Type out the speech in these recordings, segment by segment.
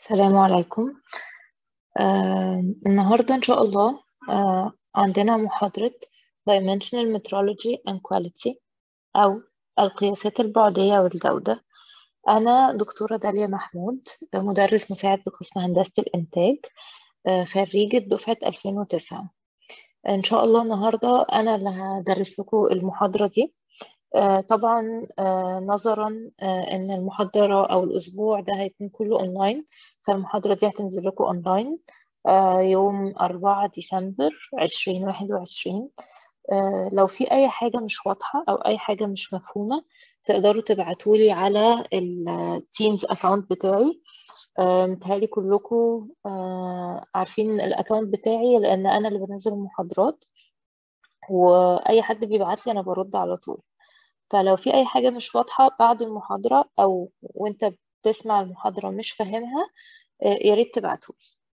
السلام عليكم آه، النهاردة إن شاء الله آه، عندنا محاضرة Dimensional Metrology and Quality أو القياسات البعدية والجودة أنا دكتورة داليا محمود آه، مدرس مساعد بقسم هندسة الإنتاج آه، خريجة دفعة 2009 إن شاء الله النهاردة أنا اللي هدرس لكم المحاضرة دي آه، طبعا آه، نظرا آه، ان المحاضرة او الاسبوع ده هيكون كله اونلاين فالمحاضرة دي هتنزل لكم اونلاين آه، يوم 4 ديسمبر 2021 آه، لو في اي حاجة مش واضحة او اي حاجة مش مفهومة تقدروا تبعتولي على التيمز اكاونت بتاعي آه، متهيألي كلكم آه، عارفين الاكاونت بتاعي لان انا اللي بنزل المحاضرات واي حد بيبعت لي انا برد على طول فلو في أي حاجة مش واضحة بعد المحاضرة أو وأنت بتسمع المحاضرة مش فاهمها آه، يا ريت تبعتولي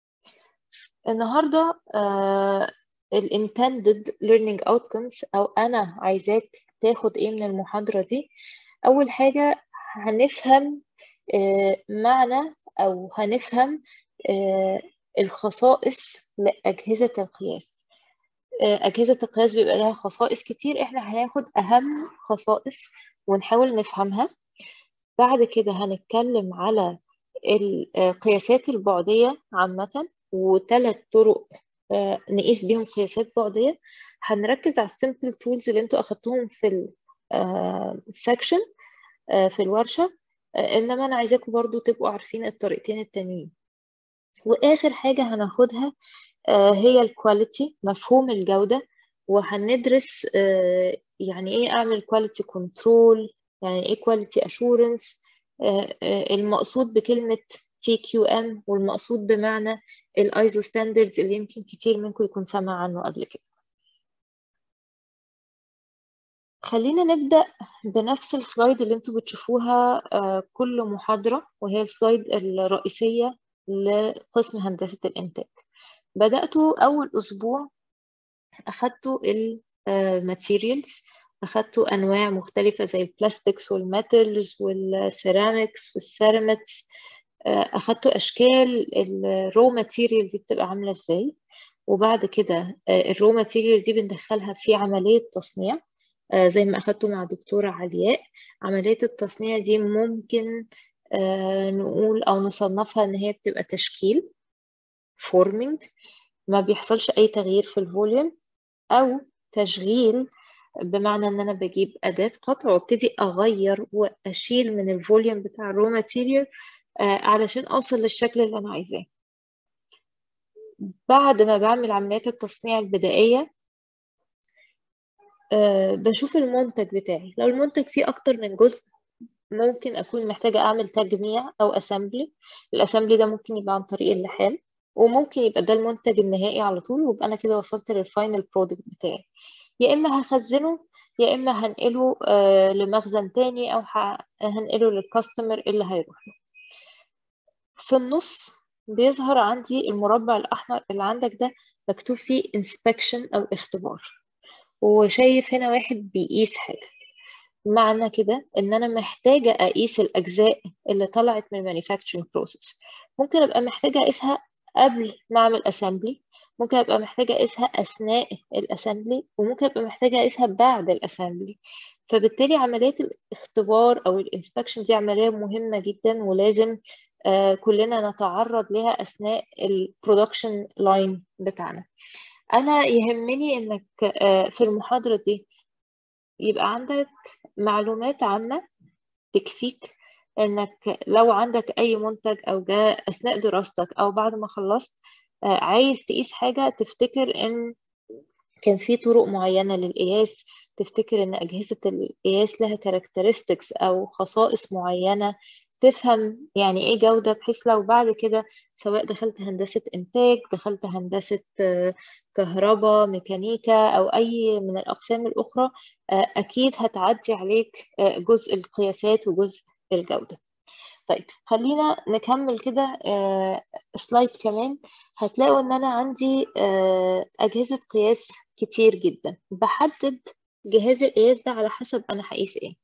النهاردة آه، ال intended learning outcomes أو أنا عايزاك تاخد إيه من المحاضرة دي أول حاجة هنفهم آه، معنى أو هنفهم آه، الخصائص لأجهزة القياس أجهزة القياس بيبقى لها خصائص كتير إحنا هناخد أهم خصائص ونحاول نفهمها بعد كده هنتكلم على القياسات البعدية عامة وثلاث طرق آه، نقيس بيهم قياسات بعدية هنركز على السيمبل تولز اللي انتوا أخدتوهم في السكشن في الورشة آه، إنما أنا عايزاكم برضو تبقوا عارفين الطريقتين التانيين وآخر حاجة هناخدها آه، هي الكواليتي مفهوم الجودة وهندرس آه، يعني ايه اعمل كواليتي كنترول يعني ايه كواليتي اشورنس المقصود بكلمة TQM والمقصود بمعنى الايزو ستاندردز اللي يمكن كتير منكم يكون سمع عنه قبل كده خلينا نبدأ بنفس السلايد اللي انتوا بتشوفوها آه، كل محاضرة وهي السلايد الرئيسية لقسم هندسة الإنتاج بدأتوا أول أسبوع أخدتوا الماتيريالز أخدتوا أنواع مختلفة زي البلاستيكس والميتالز والسيراميكس والسيراميكس أخدتوا أشكال الرو ماتيريال دي بتبقى عاملة إزاي وبعد كده الرو ماتيريال دي بندخلها في عملية تصنيع آه، زي ما أخدته مع دكتورة علياء عملية التصنيع دي ممكن آه، نقول أو نصنفها إن هي بتبقى تشكيل فورمينج ما بيحصلش أي تغيير في الفوليوم أو تشغيل بمعنى إن أنا بجيب أداة قطع وابتدي أغير وأشيل من الفوليوم بتاع الرو ماتيريال علشان أوصل للشكل اللي أنا عايزاه بعد ما بعمل عمليات التصنيع البدائية آه، بشوف المنتج بتاعي لو المنتج فيه أكتر من جزء ممكن أكون محتاجة أعمل تجميع أو أسامبلي الأسامبلي ده ممكن يبقى عن طريق اللحام وممكن يبقى ده المنتج النهائي على طول ويبقى أنا كده وصلت للفاينل برودكت بتاعي يا إما هخزنه يا إما هنقله آه، لمخزن تاني أو ه- هنقله للكاستمر اللي هيروح له في النص بيظهر عندي المربع الأحمر اللي عندك ده مكتوب فيه inspection أو اختبار وشايف هنا واحد بيقيس حاجة معنى كده ان انا محتاجة اقيس الاجزاء اللي طلعت من manufacturing process ممكن ابقى محتاجة اقيسها قبل ما اعمل assembly ممكن ابقى محتاجة اقيسها اثناء الاسامبلي وممكن ابقى محتاجة اقيسها بعد الاسامبلي فبالتالي عملية الاختبار او الانسبكشن دي عملية مهمة جدا ولازم آه، كلنا نتعرض لها اثناء البرودكشن لاين بتاعنا انا يهمني انك آه، في المحاضرة دي يبقى عندك معلومات عامة تكفيك انك لو عندك اي منتج او جاء اثناء دراستك او بعد ما خلصت آه، عايز تقيس حاجة تفتكر ان كان في طرق معينة للقياس تفتكر ان اجهزة القياس لها كاركترستكس او خصائص معينة تفهم يعني ايه جودة بحيث لو بعد كده سواء دخلت هندسة انتاج دخلت هندسة آه، كهرباء ميكانيكا او اي من الاقسام الاخرى آه، اكيد هتعدي عليك آه، جزء القياسات وجزء الجودة طيب خلينا نكمل كده آه، سلايد كمان هتلاقوا ان انا عندي آه، اجهزة قياس كتير جدا بحدد جهاز القياس ده على حسب انا هقيس ايه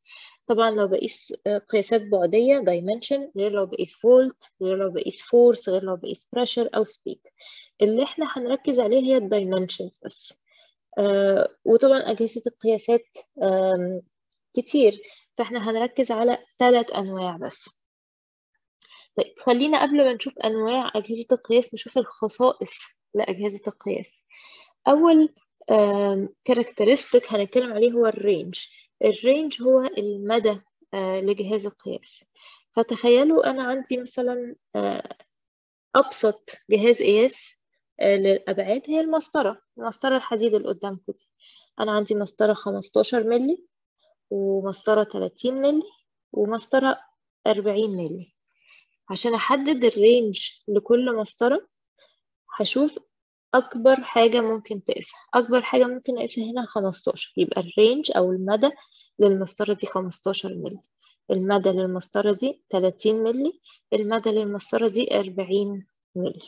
طبعا لو بقيس قياسات بعدية dimension غير لو بقيس فولت غير لو بقيس فورس غير لو بقيس pressure أو speed اللي احنا هنركز عليه هي الدايمنشنز بس آه وطبعا أجهزة القياسات آه كتير فاحنا هنركز على ثلاث أنواع بس طيب خلينا قبل ما نشوف أنواع أجهزة القياس نشوف الخصائص لأجهزة القياس أول كاركترستيك هنتكلم عليه هو الرينج الرينج هو المدى آه لجهاز القياس فتخيلوا أنا عندي مثلا آه أبسط جهاز قياس آه للأبعاد هي المسطرة المسطرة الحديد اللي قدامكم دي أنا عندي مسطرة 15 ملي ومسطرة 30 ملي ومسطرة 40 ملي عشان أحدد الرينج لكل مسطرة هشوف أكبر حاجة ممكن تقيسها أكبر حاجة ممكن أقيسها هنا 15 يبقى الرينج أو المدى للمسطرة دي 15 ملي المدى للمسطرة دي 30 ملي المدى للمسطرة دي 40 ملي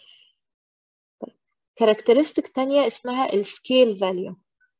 كاركترستيك تانية اسمها السكيل فاليو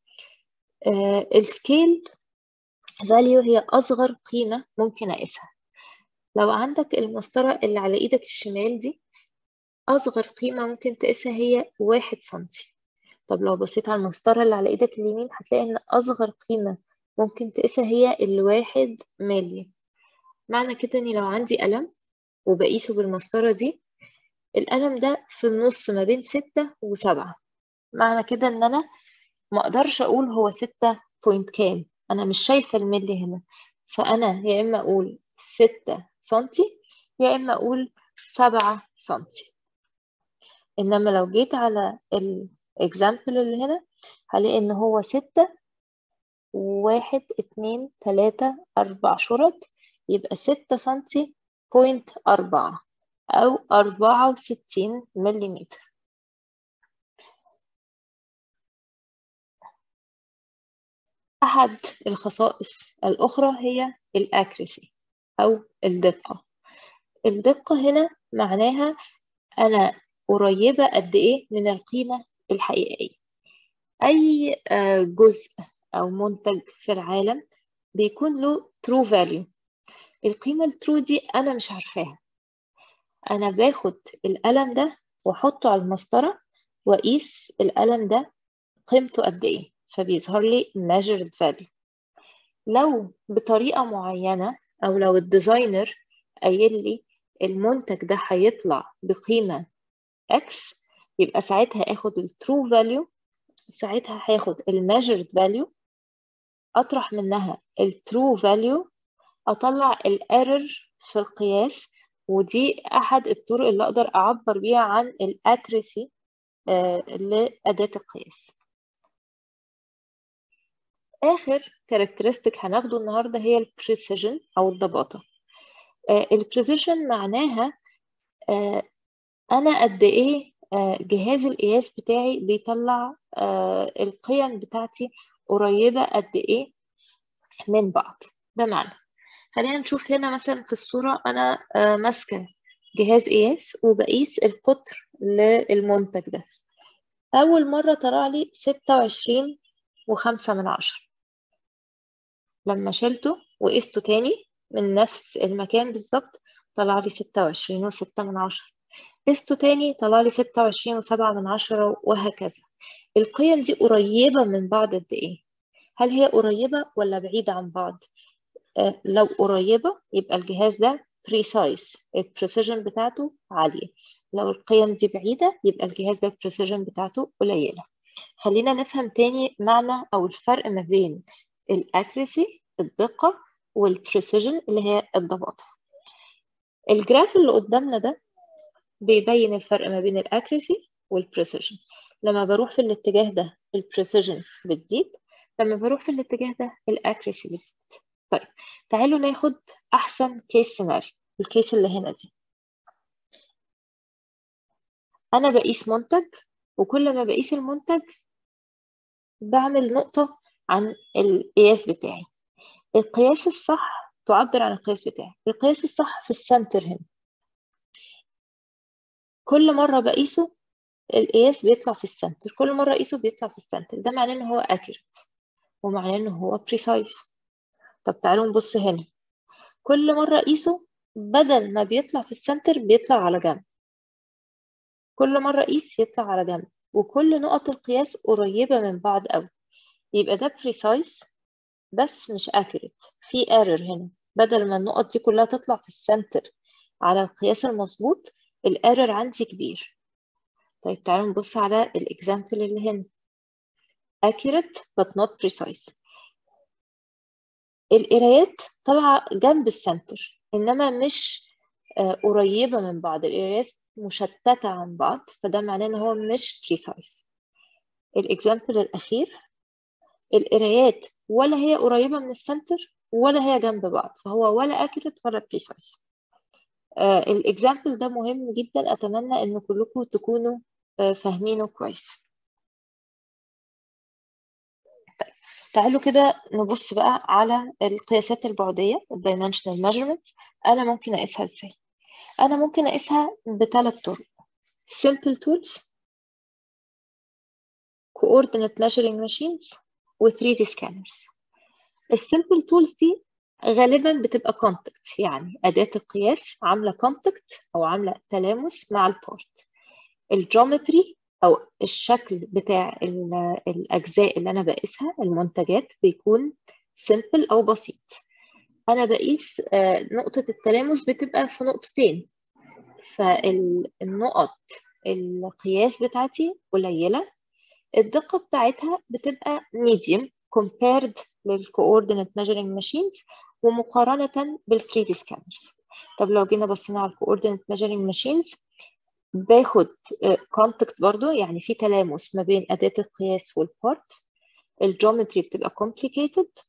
السكيل فاليو هي أصغر قيمة ممكن أقيسها لو عندك المسطرة اللي على إيدك الشمال دي أصغر قيمة ممكن تقيسها هي واحد سنتي طب لو بصيت على المسطرة اللي على إيدك اليمين هتلاقي إن أصغر قيمة ممكن تقيسها هي الواحد ملي معنى كده إني لو عندي قلم وبقيسه بالمسطرة دي القلم ده في النص ما بين ستة وسبعة معنى كده إن أنا مقدرش أقول هو ستة بوينت كام أنا مش شايفة الملي هنا فأنا يا إما أقول ستة سنتي يا إما أقول سبعة سنتي إنما لو جيت على الإكزامبل اللي هنا هلاقي إن هو ستة واحد اتنين تلاتة أربع شرط يبقى ستة سنتي بوينت أربعة أو أربعة وستين مليمتر أحد الخصائص الأخرى هي الأكريسي أو الدقة الدقة هنا معناها أنا قريبة قد إيه من القيمة الحقيقية أي جزء أو منتج في العالم بيكون له true value القيمة الترو دي أنا مش عارفاها أنا باخد القلم ده وأحطه على المسطرة وأقيس القلم ده قيمته قد إيه فبيظهر لي measured value لو بطريقة معينة أو لو الديزاينر قايل لي المنتج ده هيطلع بقيمة X يبقى ساعتها اخد ال true value ساعتها هاخد ال measured value أطرح منها ال true value أطلع ال error في القياس ودي أحد الطرق اللي أقدر أعبر بيها عن ال accuracy لأداة القياس آخر كاركترستيك هناخده النهاردة هي ال precision أو الضباطة ال precision معناها أنا قد إيه جهاز القياس بتاعي بيطلع القيم بتاعتي قريبة قد إيه من بعض بمعنى خلينا نشوف هنا مثلا في الصورة أنا ماسكة جهاز قياس وبقيس القطر للمنتج ده أول مرة طلع لي ستة وعشرين وخمسة من عشرة لما شلته وقسته تاني من نفس المكان بالظبط طلع لي ستة وعشرين وستة من عشرة قسته تاني طلع لي ستة وعشرين وسبعة من عشرة وهكذا القيم دي قريبة من بعض قد إيه؟ هل هي قريبة ولا بعيدة عن بعض؟ آه لو قريبة يبقى الجهاز ده precise البريسيجن بتاعته عالية لو القيم دي بعيدة يبقى الجهاز ده البريسيجن بتاعته قليلة خلينا نفهم تاني معنى أو الفرق ما بين الأكريسي الدقة والبريسيجن اللي هي الضباطة الجراف اللي قدامنا ده بيبين الفرق ما بين الأكريسي والبريسيجن لما بروح في الاتجاه ده البريسيجن بتزيد لما بروح في الاتجاه ده الأكريسي بتزيد طيب تعالوا ناخد أحسن كيس سيناريو الكيس اللي هنا دي أنا بقيس منتج وكل ما بقيس المنتج بعمل نقطة عن القياس بتاعي القياس الصح تعبر عن القياس بتاعي القياس الصح في السنتر هنا كل مرة بقيسه القياس بيطلع في السنتر كل مرة اقيسه بيطلع في السنتر ده معناه ان هو accurate ومعناه ان هو precise طب تعالوا نبص هنا كل مرة قيسه بدل ما بيطلع في السنتر بيطلع على جنب كل مرة قيس يطلع على جنب وكل نقط القياس قريبة من بعض قوي يبقى ده precise بس مش accurate في error هنا بدل ما النقط دي كلها تطلع في السنتر على القياس المظبوط الايرور عندي كبير طيب تعالوا نبص على الاكزامبل اللي هنا accurate but not precise القرايات طالعة جنب السنتر إنما مش آه، قريبة من بعض القرايات مشتتة عن بعض فده معناه إن هو مش precise الإكزامبل الأخير القرايات ولا هي قريبة من السنتر ولا هي جنب بعض فهو ولا accurate ولا precise آه الإكزامبل ده مهم جدا أتمنى إن كلكم تكونوا آه فاهمينه كويس تعالوا كده نبص بقى على القياسات البعدية الدايمنشنال measurement أنا ممكن أقيسها إزاي؟ أنا ممكن أقيسها بثلاث طرق simple tools coordinate measuring machines و 3D scanners السيمبل تولز دي غالبا بتبقى كونتاكت يعني أداة القياس عاملة كونتاكت أو عاملة تلامس مع البورت الجيومتري أو الشكل بتاع الأجزاء اللي أنا بقيسها المنتجات بيكون سيمبل أو بسيط أنا بقيس نقطة التلامس بتبقى في نقطتين فالنقط القياس بتاعتي قليلة الدقة بتاعتها بتبقى medium compared للcoordinate measuring machines ومقارنة بال 3D scanners طب لو جينا بصينا على coordinate measuring machines باخد contact برضو يعني في تلامس ما بين أداة القياس والبارت الجيومتري بتبقى complicated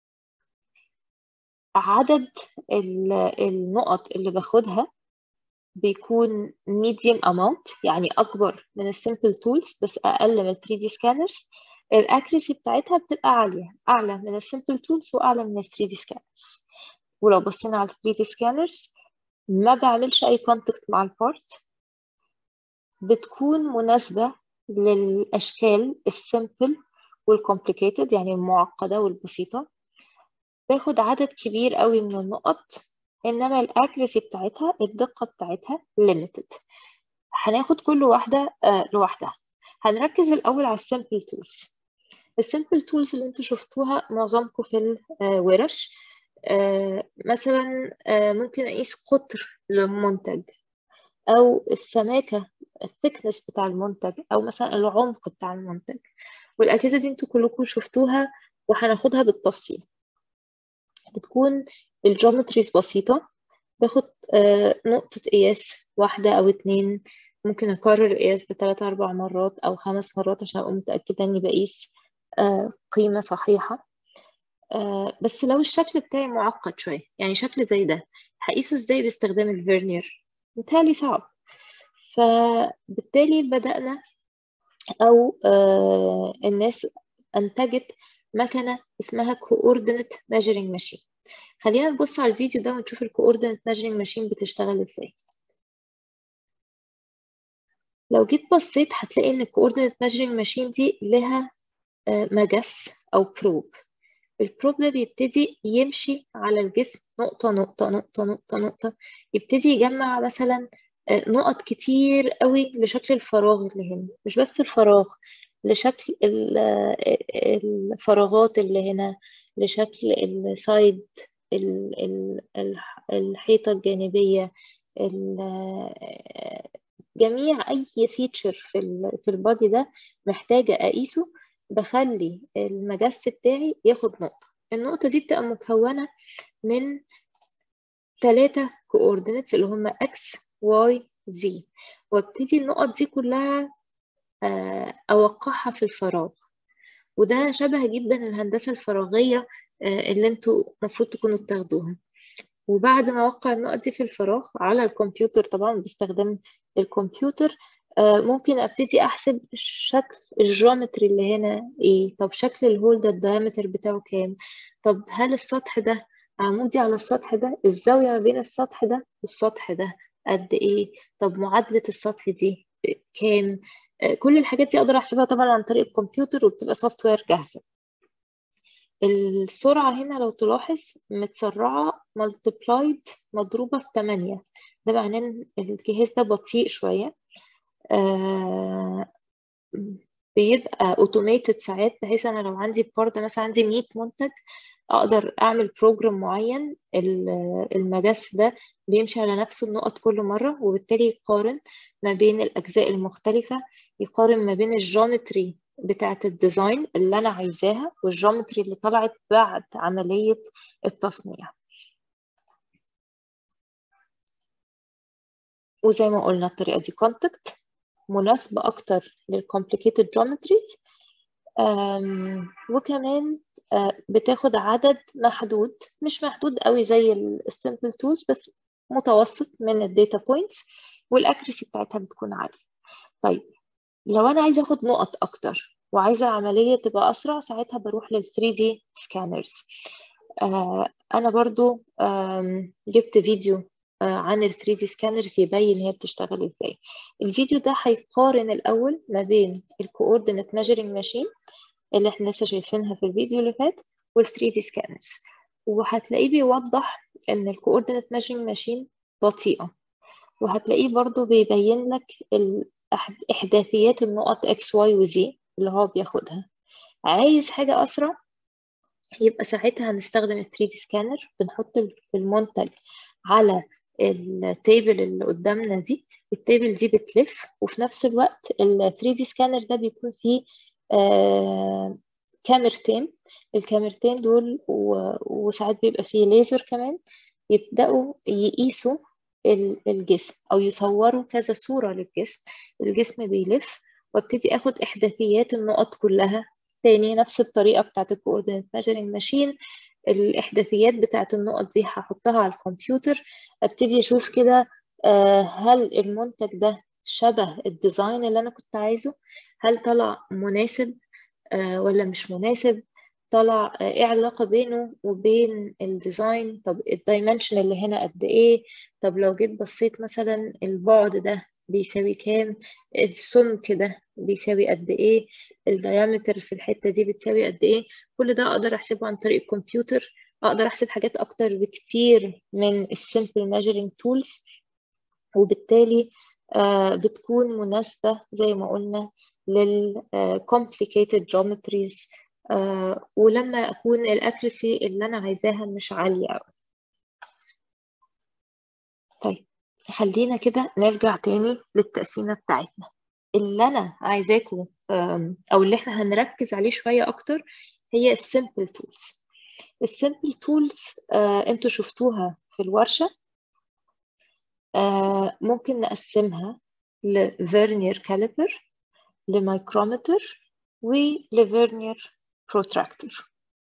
عدد النقط اللي باخدها بيكون medium amount يعني أكبر من السيمبل تولز بس أقل من ال 3D scanners الأكريسي بتاعتها بتبقى عالية أعلى من السيمبل تولز وأعلى من ال 3D scanners ولو بصينا على ال 3D scanners ما بعملش أي كونتاكت مع البارت بتكون مناسبة للأشكال السيمبل والكومبليكيتد يعني المعقدة والبسيطة باخد عدد كبير قوي من النقط انما الاكريسي بتاعتها الدقة بتاعتها limited هناخد كل واحدة آه لوحدها هنركز الاول على السيمبل تولز السيمبل تولز اللي انتوا شفتوها معظمكم في الورش آه مثلا آه ممكن اقيس قطر للمنتج او السماكة الثيكنس بتاع المنتج او مثلا العمق بتاع المنتج والاجهزة دي انتوا كلكم شفتوها وهناخدها بالتفصيل بتكون الجيومتريز بسيطة باخد آه نقطة قياس واحدة أو اتنين ممكن أكرر القياس ده تلات أربع مرات أو خمس مرات عشان أبقى متأكدة إني بقيس آه قيمة صحيحة آه بس لو الشكل بتاعي معقد شوية يعني شكل زي ده هقيسه إزاي باستخدام الفيرنير متهيألي صعب فبالتالي بدأنا أو الناس أنتجت مكنة اسمها coordinate measuring machine خلينا نبص على الفيديو ده ونشوف الكوردينيت ميجرنج ماشين بتشتغل ازاي لو جيت بصيت هتلاقي ان الكوردينيت ميجرنج ماشين دي لها مجس او بروب البروب ده بيبتدي يمشي على الجسم نقطة نقطة نقطة نقطة نقطة يبتدي يجمع مثلا نقط كتير قوي لشكل الفراغ اللي هنا مش بس الفراغ لشكل الفراغات اللي هنا لشكل السايد الحيطة الجانبية جميع أي فيتشر في في البادي ده محتاجة أقيسه بخلي المجس بتاعي ياخد نقطة النقطة دي بتبقى مكونة من ثلاثة coordinates اللي هما x y z وابتدي النقط دي كلها أوقعها في الفراغ وده شبه جدا الهندسة الفراغية اللي انتوا المفروض تكونوا بتاخدوها وبعد ما اوقع النقط دي في الفراغ على الكمبيوتر طبعا باستخدام الكمبيوتر ممكن ابتدي احسب شكل الجيومتري اللي هنا ايه طب شكل الهول ده الدايمتر بتاعه كام طب هل السطح ده عمودي على السطح ده الزاوية ما بين السطح ده والسطح ده قد ايه طب معادلة السطح دي كام كل الحاجات دي اقدر احسبها طبعا عن طريق الكمبيوتر وبتبقى سوفت وير جاهزة السرعة هنا لو تلاحظ متسرعة multiplied مضروبة في 8 ده معناه إن الجهاز ده بطيء شوية آه بيبقى automated ساعات بحيث أنا لو عندي بارت مثلا عندي 100 منتج أقدر أعمل بروجرام معين المجس ده بيمشي على نفس النقط كل مرة وبالتالي يقارن ما بين الأجزاء المختلفة يقارن ما بين الجيومتري بتاعة الديزاين اللي أنا عايزاها والجيومتري اللي طلعت بعد عملية التصنيع وزي ما قلنا الطريقة دي كونتكت مناسبة أكتر للcomplicated geometries وكمان بتاخد عدد محدود مش محدود قوي زي السيمبل تولز بس متوسط من الداتا بوينتس والاكريسي بتاعتها بتكون عالية طيب لو انا عايزه اخد نقط اكتر وعايزه العمليه تبقى اسرع ساعتها بروح لل 3 دي سكانرز انا برضو جبت فيديو عن ال 3 دي سكانرز يبين هي بتشتغل ازاي الفيديو ده هيقارن الاول ما بين الكوردينيت ميجرنج ماشين اللي احنا لسه شايفينها في الفيديو اللي فات وال 3 دي سكانرز وهتلاقيه بيوضح ان الكوردينيت ميجرنج ماشين بطيئه وهتلاقيه برضو بيبين لك إحداثيات النقط X, Y و Z اللي هو بياخدها عايز حاجة أسرع يبقى ساعتها هنستخدم ال 3D سكانر بنحط المنتج على التيبل اللي قدامنا دي التيبل دي بتلف وفي نفس الوقت ال 3D سكانر ده بيكون فيه آه كاميرتين الكاميرتين دول وساعات بيبقى فيه ليزر كمان يبدأوا يقيسوا الجسم او يصوروا كذا صورة للجسم الجسم بيلف وابتدي اخد احداثيات النقط كلها تاني نفس الطريقة بتاعت الكوردينيت ميجرنج ماشين الاحداثيات بتاعت النقط دي هحطها على الكمبيوتر ابتدي اشوف كده هل المنتج ده شبه الديزاين اللي انا كنت عايزه هل طلع مناسب ولا مش مناسب طلع ايه علاقة بينه وبين الديزاين طب الدايمنشن اللي هنا قد ايه طب لو جيت بصيت مثلا البعد ده بيساوي كام السمك ده بيساوي قد ايه الديامتر في الحتة دي بتساوي قد ايه كل ده اقدر احسبه عن طريق الكمبيوتر اقدر احسب حاجات اكتر بكتير من السيمبل ميجرنج تولز وبالتالي آه بتكون مناسبة زي ما قلنا لل complicated geometries آه ولما أكون الأكريسي اللي أنا عايزاها مش عالية أوي طيب خلينا كده نرجع تاني للتقسيمة بتاعتنا اللي أنا عايزاكم أو اللي إحنا هنركز عليه شوية أكتر هي السيمبل تولز السيمبل تولز آه أنتوا شفتوها في الورشة آه ممكن نقسمها لفيرنير كاليبر لمايكرومتر ولفيرنير protractor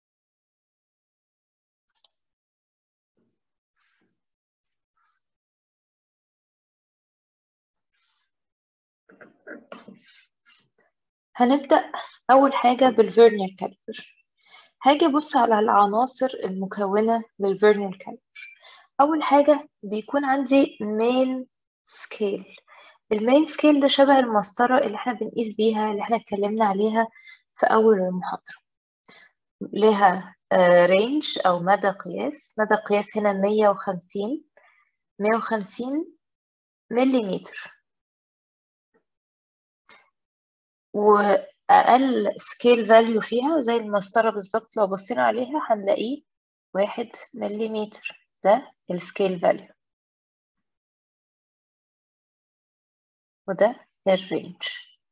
هنبدأ أول حاجة بالفيرنير كاليبر هاجي أبص على العناصر المكونة للفيرنير كاليبر أول حاجة بيكون عندي main scale المين سكيل ده شبه المسطرة اللي احنا بنقيس بيها اللي احنا اتكلمنا عليها في أول المحاضرة لها رينج أو مدى قياس مدى قياس هنا مية وخمسين مية وخمسين مليمتر وأقل سكيل فاليو فيها زي المسطرة بالظبط لو بصينا عليها هنلاقيه واحد مليمتر ده السكيل فاليو وده الرينج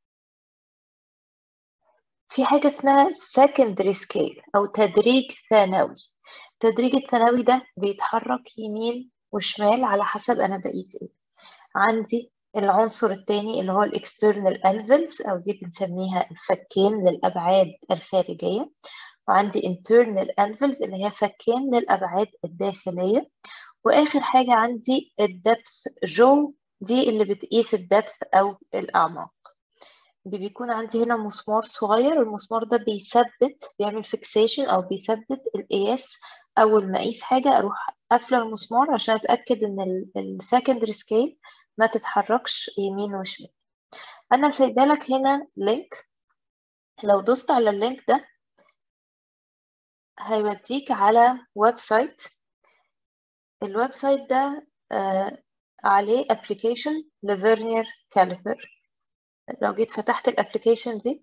في حاجة اسمها secondary scale أو تدريج ثانوي التدريج الثانوي ده بيتحرك يمين وشمال على حسب أنا بقيس إيه عندي العنصر الثاني اللي هو الاكسترنال انفلز أو دي بنسميها الفكين للأبعاد الخارجية وعندي internal anvils اللي هي فكين للأبعاد الداخلية وآخر حاجة عندي الدبس جو دي اللي بتقيس الدبث أو الأعماق بيكون عندي هنا مسمار صغير المسمار ده بيثبت بيعمل فيكسيشن أو بيثبت القياس أول ما أقيس حاجة أروح قافلة المسمار عشان أتأكد إن السكندري سكيل ما تتحركش يمين وشمال أنا سايبة لك هنا لينك لو دوست على اللينك ده هيوديك على ويب سايت الويب سايت ده آه عليه ابلكيشن لفيرنير كاليبر لو جيت فتحت الابلكيشن دي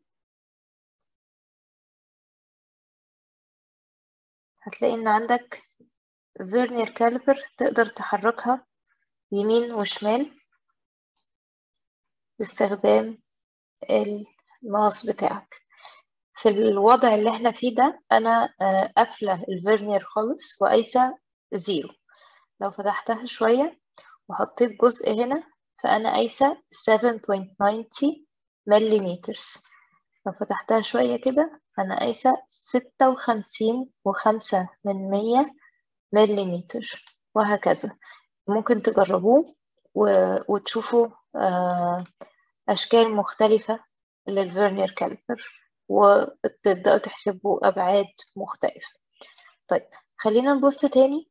هتلاقي ان عندك فيرنير كاليبر تقدر تحركها يمين وشمال باستخدام الماوس بتاعك في الوضع اللي احنا فيه ده انا قافله الفيرنير خالص وقايسه زيرو لو فتحتها شويه وحطيت جزء هنا فانا قايسه 7.90 ملم لو فتحتها شويه كده انا قايسه 56 وخمسة من مية ملم وهكذا ممكن تجربوه وتشوفوا أشكال مختلفة للفيرنير كاليبر وتبدأوا تحسبوا أبعاد مختلفة طيب خلينا نبص تاني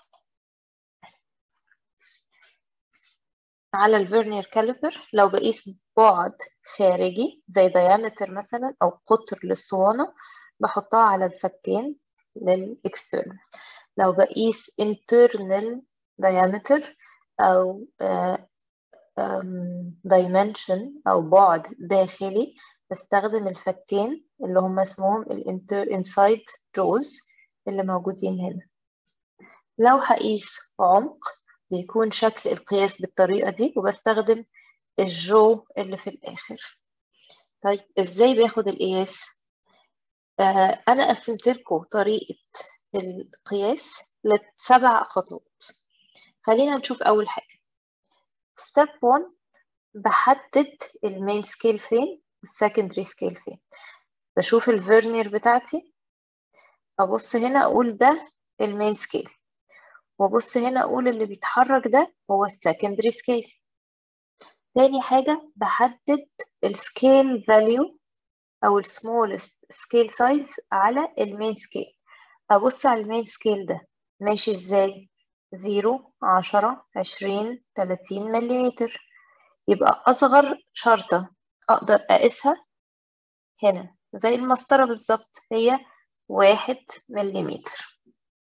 على الفيرنير كاليبر لو بقيس بعد خارجي زي ديامتر مثلا أو قطر للصوانة بحطها على الفكين للإكسترنال لو بقيس internal diameter أو uh, um, dimension أو بعد داخلي بستخدم الفكين اللي هم اسمهم الانتر inside jaws اللي موجودين هنا لو هقيس عمق بيكون شكل القياس بالطريقة دي وبستخدم الجو اللي في الآخر طيب ازاي باخد القياس آه أنا قسمت لكم طريقة القياس لسبع خطوات خلينا نشوف أول حاجة ستيب 1 بحدد المين سكيل فين والسكندري سكيل فين بشوف الفيرنير بتاعتي أبص هنا أقول ده المين سكيل وأبص هنا أقول اللي بيتحرك ده هو السكندري سكيل تاني حاجة بحدد السكيل فاليو أو السمولست سكيل سايز على المين سكيل أبص على المين سكيل ده ماشي ازاي زيرو عشرة عشرين تلاتين مليمتر يبقى أصغر شرطة أقدر أقيسها هنا زي المسطرة بالظبط هي واحد مليمتر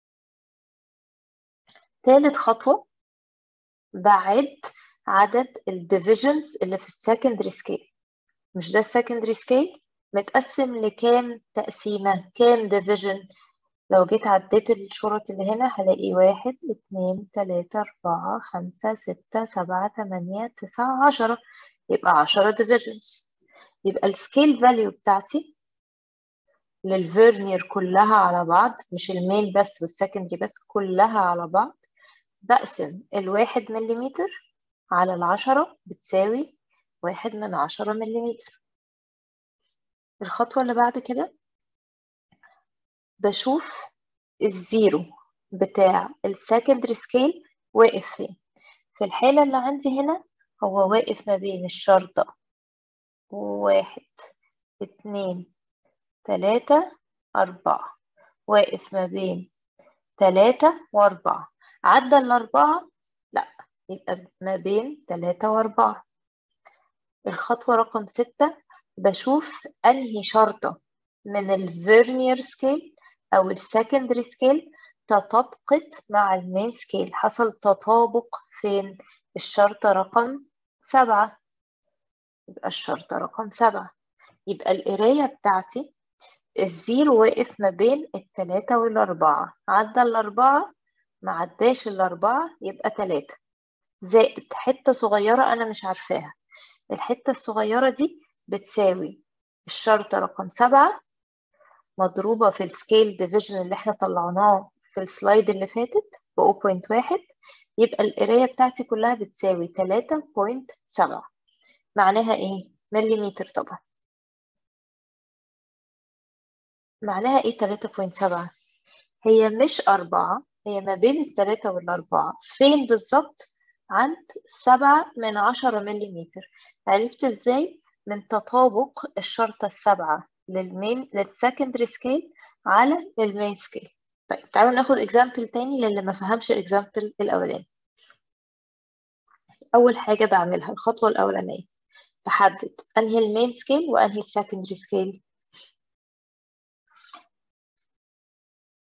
تالت خطوة بعد عدد الديفيجنز اللي في السكندري سكيل مش ده السكندري سكيل متقسم لكام تقسيمة كام ديفيجن لو جيت عديت الشرط اللي هنا هلاقي واحد اتنين تلاتة أربعة خمسة ستة سبعة تمانية تسعة عشرة يبقى عشرة divisions يبقى السكيل فاليو بتاعتي للفيرنير كلها على بعض مش المين بس والسكندري بس كلها على بعض بقسم الواحد مليمتر على العشرة بتساوي واحد من عشرة مليمتر الخطوة اللي بعد كده بشوف الزيرو بتاع السكندري سكيل واقف فين في الحالة اللي عندي هنا هو واقف ما بين الشرطة واحد اتنين تلاتة أربعة واقف ما بين تلاتة وأربعة عدى الأربعة لأ يبقى ما بين تلاتة وأربعة الخطوة رقم ستة بشوف أنهي شرطة من الفيرنير سكيل أو السكندري سكيل تطابقت مع المين سكيل حصل تطابق فين الشرطة رقم سبعة يبقى الشرطة رقم سبعة يبقى القراية بتاعتي الزيرو واقف ما بين التلاتة والأربعة عدى الأربعة ما عداش الأربعة يبقى تلاتة زائد حتة صغيرة أنا مش عارفاها الحتة الصغيرة دي بتساوي الشرطة رقم سبعة مضروبة في السكيل ديفيجن اللي احنا طلعناه في السلايد اللي فاتت ب 0.1 يبقى القراية بتاعتي كلها بتساوي 3.7 معناها ايه؟ مليمتر طبعا معناها ايه 3.7 هي مش أربعة هي ما بين التلاتة والأربعة فين بالظبط؟ عند سبعة من عشرة مليمتر عرفت ازاي؟ من تطابق الشرطة السبعة للمين للسكندري سكيل على المين سكيل طيب تعالوا ناخد اكزامبل تاني للي ما فهمش الاكزامبل الاولاني اول حاجه بعملها الخطوه الاولانيه بحدد انهي المين سكيل وانهي السكندري سكيل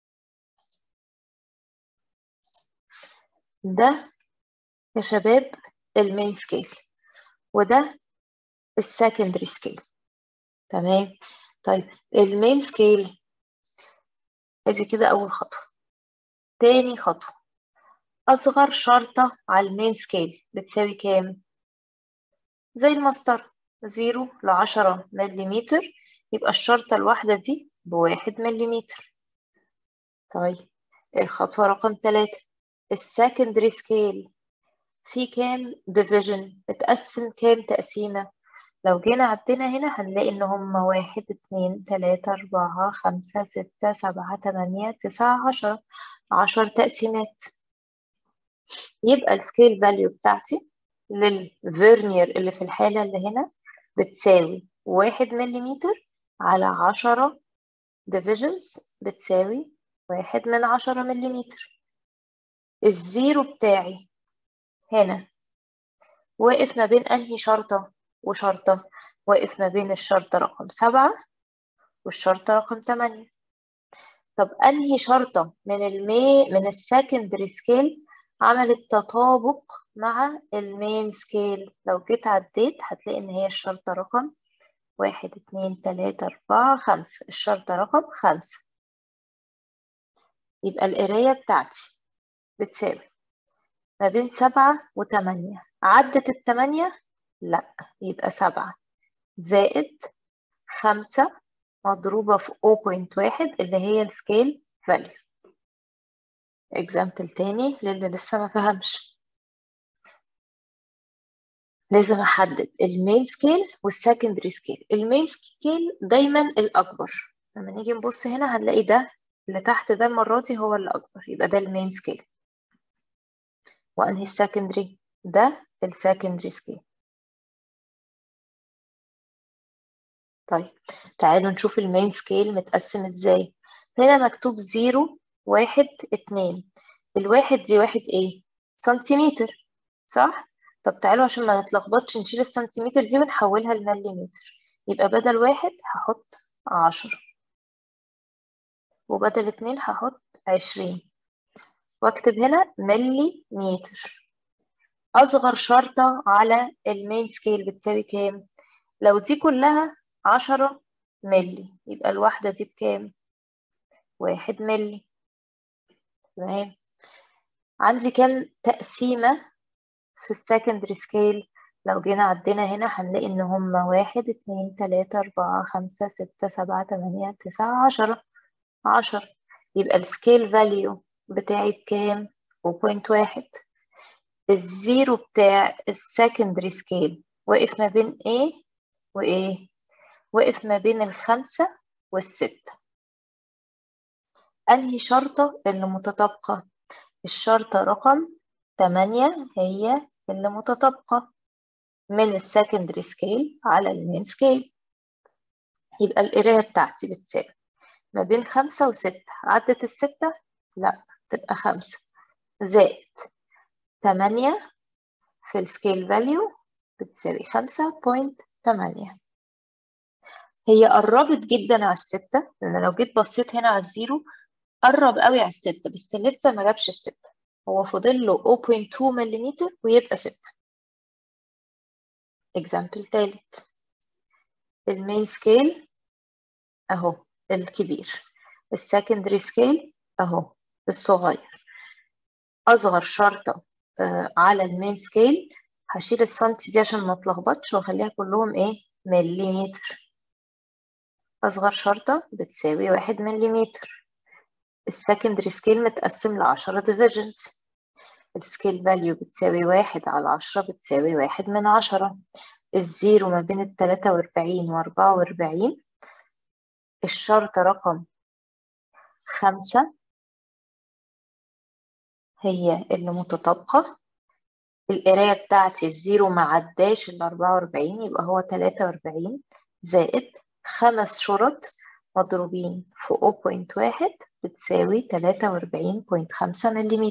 ده يا شباب المين سكيل وده السكندري سكيل تمام طيب المين سكيل ادي كده اول خطوه تاني خطوه اصغر شرطه على المين سكيل بتساوي كام زي المسطره زيرو لعشرة مليمتر يبقى الشرطة الواحدة دي بواحد مليمتر طيب الخطوة رقم ثلاثة السكندري سكيل في كام ديفيجن اتقسم كام تقسيمة لو جينا عدينا هنا هنلاقي ان هما واحد اتنين تلاتة اربعة خمسة ستة سبعة تمانية تسعة عشرة عشر تقسيمات يبقى السكيل فاليو بتاعتي للفيرنير اللي في الحالة اللي هنا بتساوي واحد مليمتر على عشرة divisions بتساوي واحد من عشرة مليمتر الزيرو بتاعي هنا واقف ما بين أنهي شرطة وشرطة واقف ما بين الشرطة رقم سبعة والشرطة رقم تمانية طب أنهي شرطة من المي من السكندري سكيل عملت تطابق مع المين سكيل لو جيت عديت هتلاقي إن هي الشرطة رقم واحد اتنين تلاتة أربعة خمسة الشرطة رقم خمسة يبقى القراية بتاعتي بتساوي ما بين سبعة وتمانية عدت التمانية لأ يبقى سبعة زائد خمسة مضروبة في 0.1 اللي هي السكيل فاليو اكزامبل تاني للي لسه ما فهمش لازم احدد المين سكيل والسكندري سكيل المين سكيل دايما الاكبر لما نيجي نبص هنا هنلاقي ده اللي تحت ده المرة دي هو اللي اكبر يبقى ده المين سكيل وانهي السكندري ده السكندري سكيل طيب تعالوا نشوف المين سكيل متقسم ازاي هنا مكتوب زيرو واحد اتنين الواحد دي واحد ايه سنتيمتر صح طب تعالوا عشان ما نتلخبطش نشيل السنتيمتر دي ونحولها لمليمتر يبقى بدل واحد هحط عشرة وبدل اتنين هحط عشرين واكتب هنا ملي متر أصغر شرطة على المين سكيل بتساوي كام؟ لو دي كلها عشرة ملي يبقى الواحدة دي بكام؟ واحد ملي تمام عندي كام تقسيمة في السكندري سكيل لو جينا عدينا هنا هنلاقي ان هما واحد اتنين تلاتة اربعة خمسة ستة سبعة تمانية تسعة عشرة عشرة يبقى السكيل فاليو بتاعي بكام؟ 0.1 الزيرو بتاع السكندري سكيل واقف ما بين ايه وايه واقف ما بين الخمسة والستة انهي شرطة اللي متطابقة الشرطة رقم تمانية هي اللي متطابقة من السكندري سكيل على المين سكيل يبقى القراية بتاعتي بتساوي ما بين خمسة وستة عدت الستة لا تبقى خمسة زائد تمانية في السكيل فاليو بتساوي خمسة بوينت تمانية هي قربت جدا على الستة لأن لو جيت بصيت هنا على الزيرو قرب قوي على الستة بس لسه ما جابش الستة هو فاضل له 0.2 ملم ويبقى ستة اكزامبل تالت المين سكيل اهو الكبير السكندري سكيل اهو الصغير اصغر شرطة آه على المين سكيل هشيل السنتي دي عشان ما اتلخبطش واخليها كلهم ايه مليمتر اصغر شرطة بتساوي واحد مليمتر السكندري سكيل متقسم لعشرة divisions السكيل فاليو بتساوي واحد على عشرة بتساوي واحد من عشرة الزيرو ما بين التلاتة واربعين واربعة واربعين الشرطة رقم خمسة هي اللي متطابقة القراية بتاعتي الزيرو ما عداش ال 44 يبقى هو 43 زائد خمس شرط مضروبين في 0.1 بتساوي 43.5 ملم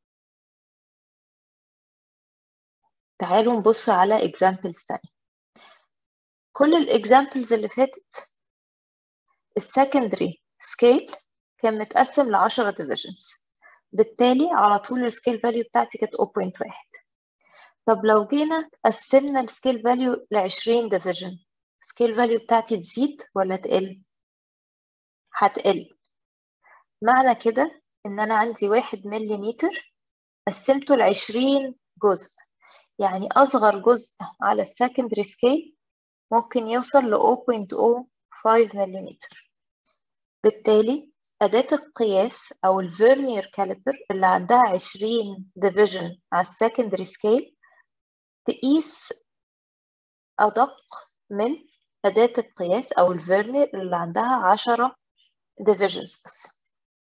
تعالوا نبص على examples ثانية كل الاكزامبلز اللي فاتت السكندري سكيل كان متقسم لعشرة divisions بالتالي على طول السكيل فاليو بتاعتي كانت 0.1 طب لو جينا قسمنا السكيل فاليو ل 20 ديفيجن السكيل فاليو بتاعتي تزيد ولا تقل هتقل معنى كده ان انا عندي واحد مليمتر قسمته ل 20 جزء يعني اصغر جزء على السكندري سكيل ممكن يوصل ل 0.05 مليمتر بالتالي أداة القياس أو الفيرنير كاليبر اللي عندها 20 ديفيجن على السكندري سكيل تقيس أدق من أداة القياس أو الفيرنير اللي عندها 10 divisions بس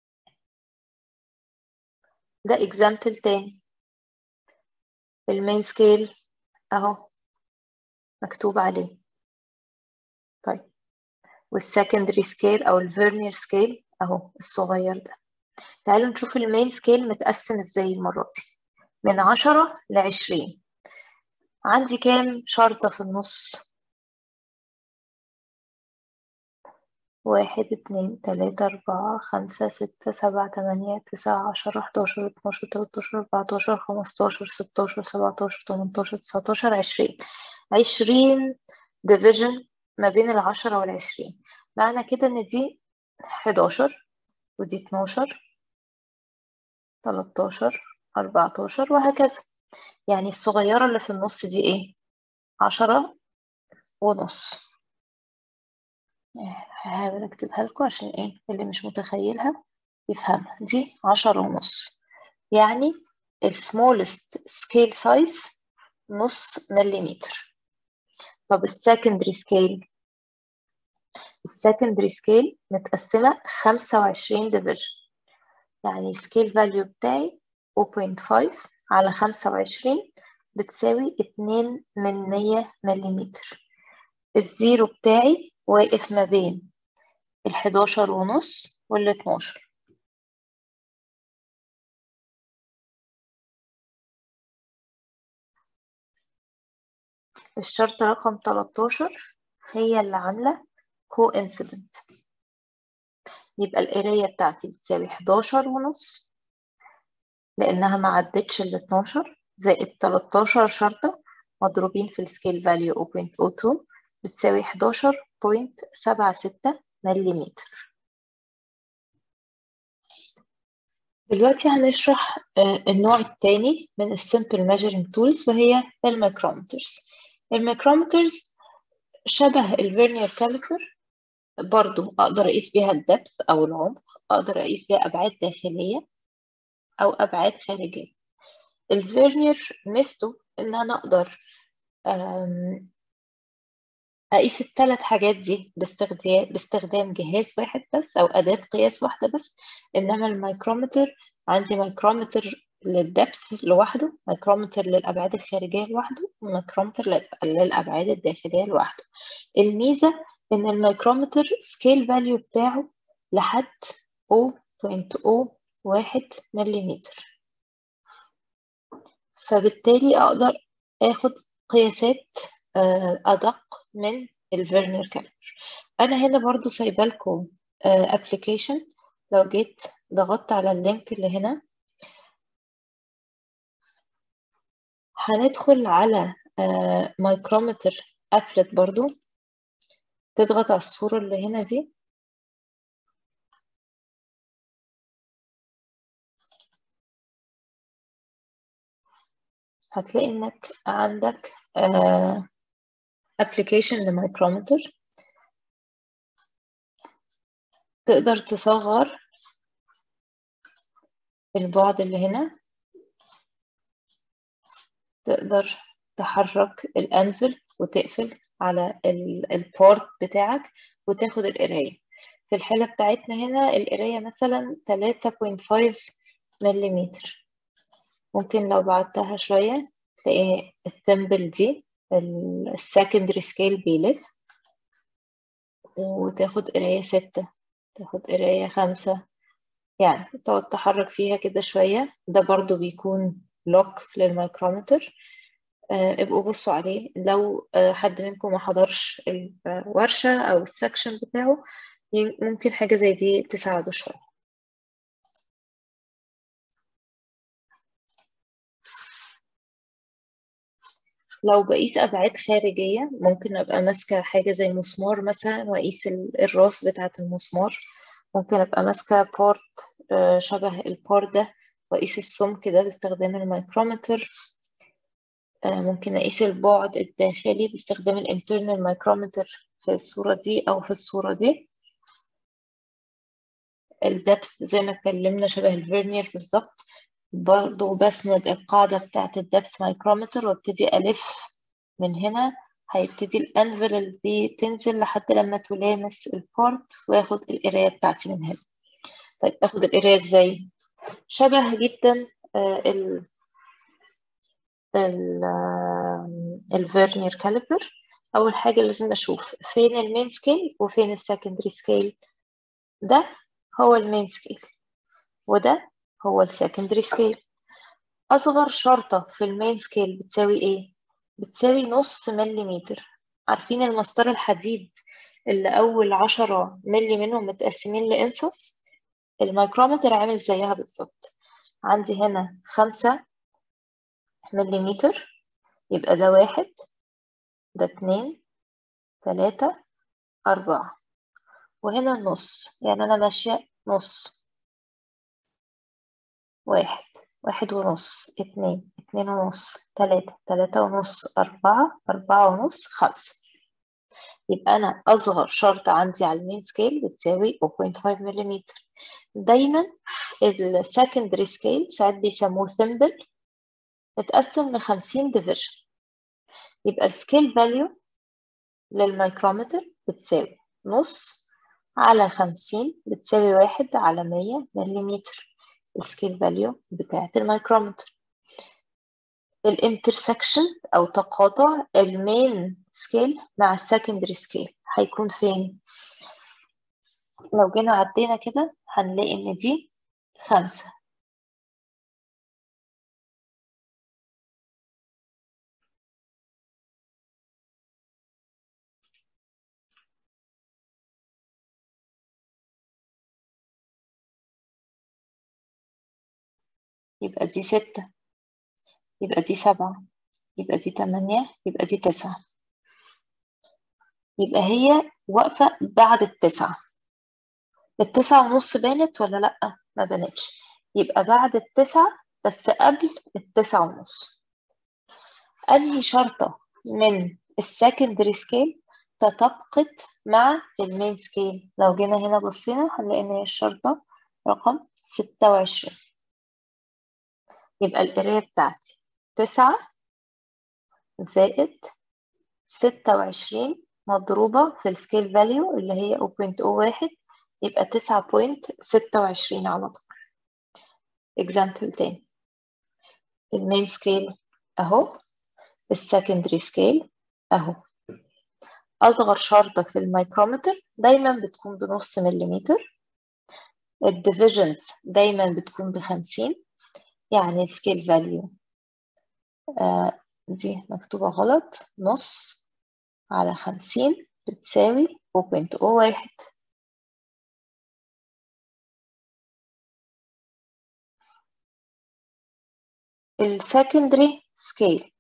ده example تاني المين سكيل أهو مكتوب عليه طيب والسكندري سكيل أو الفيرنير سكيل أهو الصغير ده تعالوا نشوف المين سكيل متقسم ازاي المرة دي من عشرة لعشرين عندي كام شرطة في النص واحد اتنين تلاتة أربعة خمسة ستة سبعة تمانية تسعة عشرة حداشر اتناشر تلاتاشر أربعتاشر خمستاشر ستاشر سبعتاشر تمنتاشر تسعتاشر عشرين عشرين division ما بين العشرة والعشرين معنى كده إن دي حداشر ودي اتناشر تلاتاشر أربعتاشر وهكذا يعني الصغيرة اللي في النص دي ايه عشرة ونص هحاول اكتبها لكم عشان ايه اللي مش متخيلها يفهمها دي عشرة ونص يعني ال smallest scale size نص مليمتر طب السكندري سكيل السكندري سكيل متقسمة خمسة وعشرين ديفيجن يعني السكيل فاليو بتاعي 0.5 على خمسة وعشرين بتساوي اتنين من مية مليمتر الزيرو بتاعي واقف ما بين الحداشر ونص والاتناشر الشرطة رقم 13 هي اللي عاملة coincident يبقى القراية بتاعتي بتساوي 11 ونص لأنها ما عدتش ال 12 زائد 13 شرطة مضروبين في السكيل فاليو 0.02 بتساوي 11.76 مليمتر دلوقتي هنشرح النوع الثاني من السمبل measuring tools وهي الميكرومترز الميكرومترز شبه الفيرنير كاليبر برضو أقدر أقيس بيها الدبث أو العمق أقدر أقيس بيها أبعاد داخلية أو أبعاد خارجية الفيرنير ميزته إن أنا أقدر أقيس الثلاث حاجات دي باستخدام باستخدام جهاز واحد بس أو أداة قياس واحدة بس إنما الميكرومتر عندي ميكرومتر للدبث لوحده ميكرومتر للأبعاد الخارجية لوحده وميكرومتر للأبعاد الداخلية لوحده الميزة إن الميكرومتر سكيل فاليو بتاعه لحد 0.01 مليمتر فبالتالي أقدر آخد قياسات أدق من الفيرنير كاليبر أنا هنا برضو سايبة لكم ابلكيشن لو جيت ضغطت على اللينك اللي هنا هندخل على مايكرومتر ابلت برضو تضغط على الصورة اللي هنا دي هتلاقي انك عندك ابلكيشن لمايكرومتر تقدر تصغر البعد اللي هنا تقدر تحرك الأنفل وتقفل على البورت بتاعك وتاخد القراية في الحالة بتاعتنا هنا القراية مثلا 3.5 مليمتر ممكن لو بعدتها شوية تلاقي السمبل دي السكندري سكيل بيلف وتاخد قراية ستة تاخد قراية خمسة يعني تقعد تحرك فيها كده شوية ده برضو بيكون لوك للمايكرومتر ابقوا بصوا عليه لو حد منكم ما حضرش الورشة أو السكشن بتاعه ممكن حاجة زي دي تساعده شوية لو بقيس أبعاد خارجية ممكن أبقى ماسكة حاجة زي مسمار مثلا وأقيس ال- الراس بتاعة المسمار ممكن أبقى ماسكة بارت شبه البار ده وأقيس السمك ده باستخدام الميكرومتر آه، ممكن أقيس البعد الداخلي باستخدام الانترنال مايكرومتر في الصورة دي أو في الصورة دي الدبس زي ما اتكلمنا شبه الفيرنير بالظبط برضه بسند القاعدة بتاعة الدبث مايكرومتر وابتدي ألف من هنا هيبتدي الأنفل اللي دي تنزل لحد لما تلامس البورت وآخد القراية بتاعتي من هنا طيب آخد القراية ازاي؟ شبه جدا آه، ال ال الفيرنير كاليبر أول حاجة لازم أشوف فين المين سكيل وفين السكندري سكيل ده هو المين سكيل وده هو السكندري سكيل أصغر شرطة في المين سكيل بتساوي إيه؟ بتساوي نص مليمتر عارفين المسطرة الحديد اللي أول عشرة ملي منهم متقسمين لإنصص الميكرومتر عامل زيها بالظبط عندي هنا خمسة مليمتر يبقى ده واحد ده اتنين تلاتة أربعة وهنا النص يعني أنا ماشية نص واحد واحد ونص اتنين اتنين ونص تلاتة تلاتة ونص أربعة أربعة ونص خمسة يبقى أنا أصغر شرطة عندي على المين سكيل بتساوي 0.5 ملم دايما السكندري سكيل ساعات بيسموه ثمبل اتقسم لخمسين ديفيجن يبقى السكيل فاليو للميكرومتر بتساوي نص على خمسين بتساوي واحد على مية مليمتر السكيل فاليو بتاعة الميكرومتر الانترسكشن أو تقاطع المين سكيل مع السكندري سكيل هيكون فين؟ لو جينا عدينا كده هنلاقي إن دي خمسة يبقى دي ستة يبقى دي سبعة يبقى دي تمانية يبقى دي تسعة يبقى هي واقفة بعد التسعة التسعة ونص بانت ولا لأ؟ ما بانتش يبقى بعد التسعة بس قبل التسعة ونص أنهي شرطة من السكندري سكيل تطابقت مع المين سكيل لو جينا هنا بصينا هنلاقي إن هي الشرطة رقم ستة وعشرين يبقى القراية بتاعتي تسعة زائد ستة وعشرين مضروبة في السكيل فاليو اللي هي 0.01 يبقى تسعة بوينت ستة وعشرين على طول example تاني المين سكيل أهو السكندري سكيل أهو أصغر شرطة في الميكرومتر دايما بتكون بنص مليمتر الديفيجنز دايما بتكون بخمسين يعني السكيل فاليو آه دي مكتوبة غلط نص على خمسين بتساوي 0.01 السكندري سكيل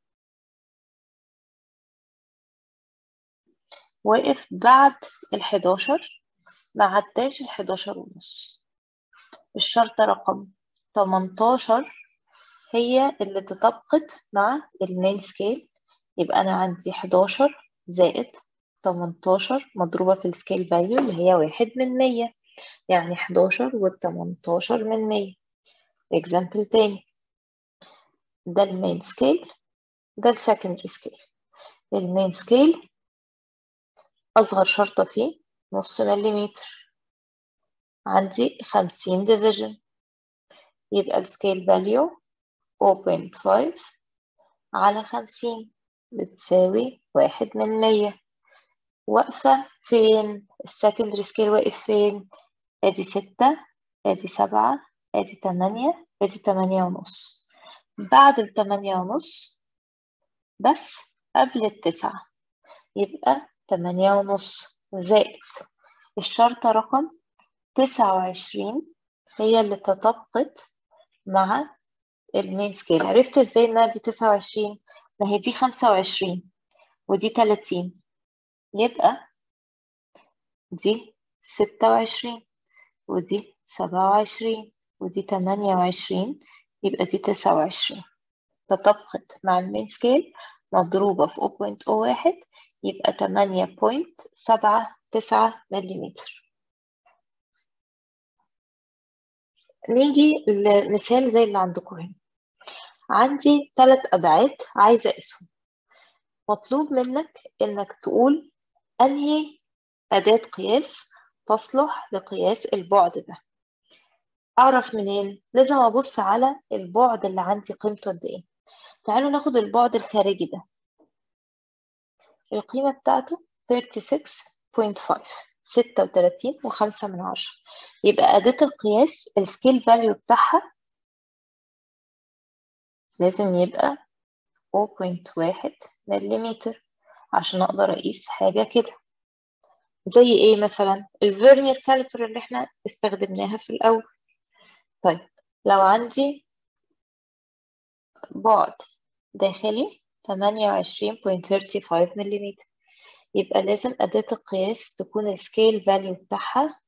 واقف بعد الحداشر ما عداش الحداشر ونص الشرطة رقم تمنتاشر هي اللي تطابقت مع المين سكيل يبقى أنا عندي حداشر زائد تمنتاشر مضروبة في السكيل فاليو اللي هي واحد من مية يعني حداشر والتمنتاشر من مية اكزامبل تاني ده المين سكيل ده السكندري سكيل المين سكيل أصغر شرطة فيه نص مليمتر عندي خمسين ديفيجن يبقى السكيل فاليو 0.5 على خمسين بتساوي واحد من مية واقفة فين؟ السكندري سكيل واقف فين؟ ادي ستة ادي سبعة ادي تمانية ادي تمانية ونص بعد التمانية ونص بس قبل التسعة يبقى تمانية ونص زائد الشرطة رقم تسعة وعشرين هي اللي تطابقت مع المين سكيل عرفت ازاي انها دي تسعة وعشرين ما هي دي خمسة وعشرين ودي تلاتين يبقى دي ستة وعشرين ودي سبعة وعشرين ودي تمانية وعشرين يبقى دي تسعة وعشرين تطابقت مع المين سكيل مضروبة في 0.01 يبقى تمانية بوينت سبعة تسعة مليمتر نيجي لمثال زي اللي عندكم هنا عندي ثلاث أبعاد عايزة أقيسهم مطلوب منك إنك تقول أنهي أداة قياس تصلح لقياس البعد ده أعرف منين؟ لازم أبص على البعد اللي عندي قيمته قد إيه تعالوا ناخد البعد الخارجي ده القيمة بتاعته 36.5 ستة وتلاتين وخمسة من عشرة يبقى أداة القياس السكيل فاليو بتاعها لازم يبقى 0.1 مليمتر عشان أقدر أقيس حاجة كده زي إيه مثلا الفيرنير كاليبر اللي إحنا استخدمناها في الأول طيب لو عندي بعد داخلي 28.35 ملم يبقى لازم أداة القياس تكون السكيل فاليو بتاعها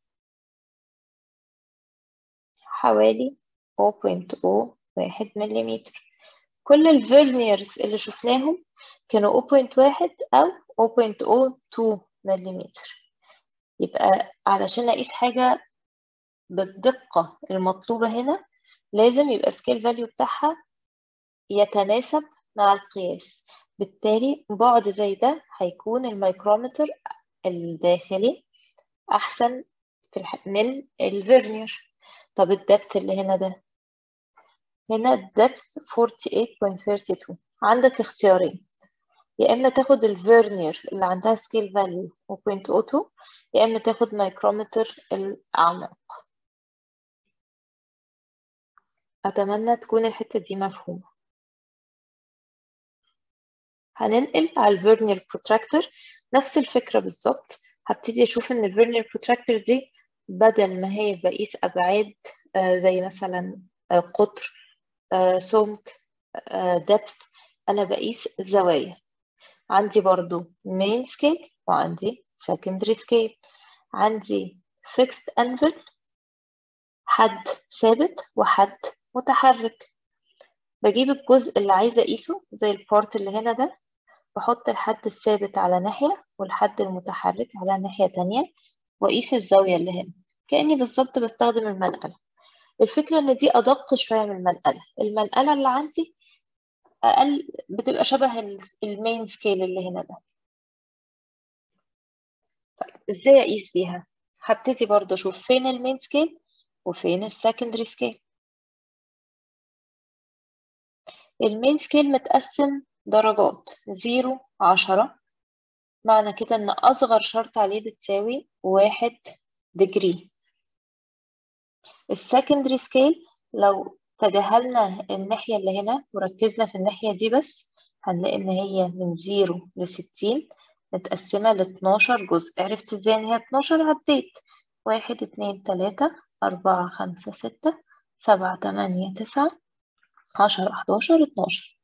حوالي 0.01 ملم كل الفيرنيرز اللي شفناهم كانوا 0.1 أو 0.02 ملم يبقى علشان أقيس حاجة بالدقة المطلوبة هنا لازم يبقى السكيل فاليو بتاعها يتناسب مع القياس بالتالي بعد زي ده هيكون الميكرومتر الداخلي أحسن في الح... من الفيرنير طب الدبت اللي هنا ده هنا الدبت 48.32 عندك اختيارين يا إما تاخد الفيرنير اللي عندها سكيل فاليو 0.02 يا إما تاخد ميكرومتر الأعمق أتمنى تكون الحتة دي مفهومة هننقل على الفيرنير بروتراكتور نفس الفكرة بالظبط هبتدي أشوف إن الفيرنير بروتراكتور دي بدل ما هي بقيس أبعاد آه زي مثلا آه قطر آه سمك دبث أنا بقيس الزوايا عندي برضو main scale وعندي secondary scale عندي fixed anvil حد ثابت وحد متحرك بجيب الجزء اللي عايزة أقيسه زي البارت اللي هنا ده بحط الحد الثابت على ناحية والحد المتحرك على ناحية تانية وأقيس الزاوية اللي هنا كأني بالظبط بستخدم المنقلة الفكرة إن دي أدق شوية من المنقلة المنقلة اللي عندي أقل بتبقى شبه المين سكيل اللي هنا ده طيب إزاي أقيس بيها؟ هبتدي برضه أشوف فين المين سكيل وفين السكندري سكيل المين سكيل متقسم درجات زيرو عشرة معنى كده إن أصغر شرط عليه بتساوي واحد ديجري السكندري سكيل لو تجاهلنا الناحية اللي هنا وركزنا في الناحية دي بس هنلاقي إن هي من زيرو لستين متقسمة لاتناشر جزء عرفت ازاي إن هي اتناشر عديت واحد اتنين تلاتة أربعة خمسة ستة سبعة تمانية تسعة عشرة حداشر اتناشر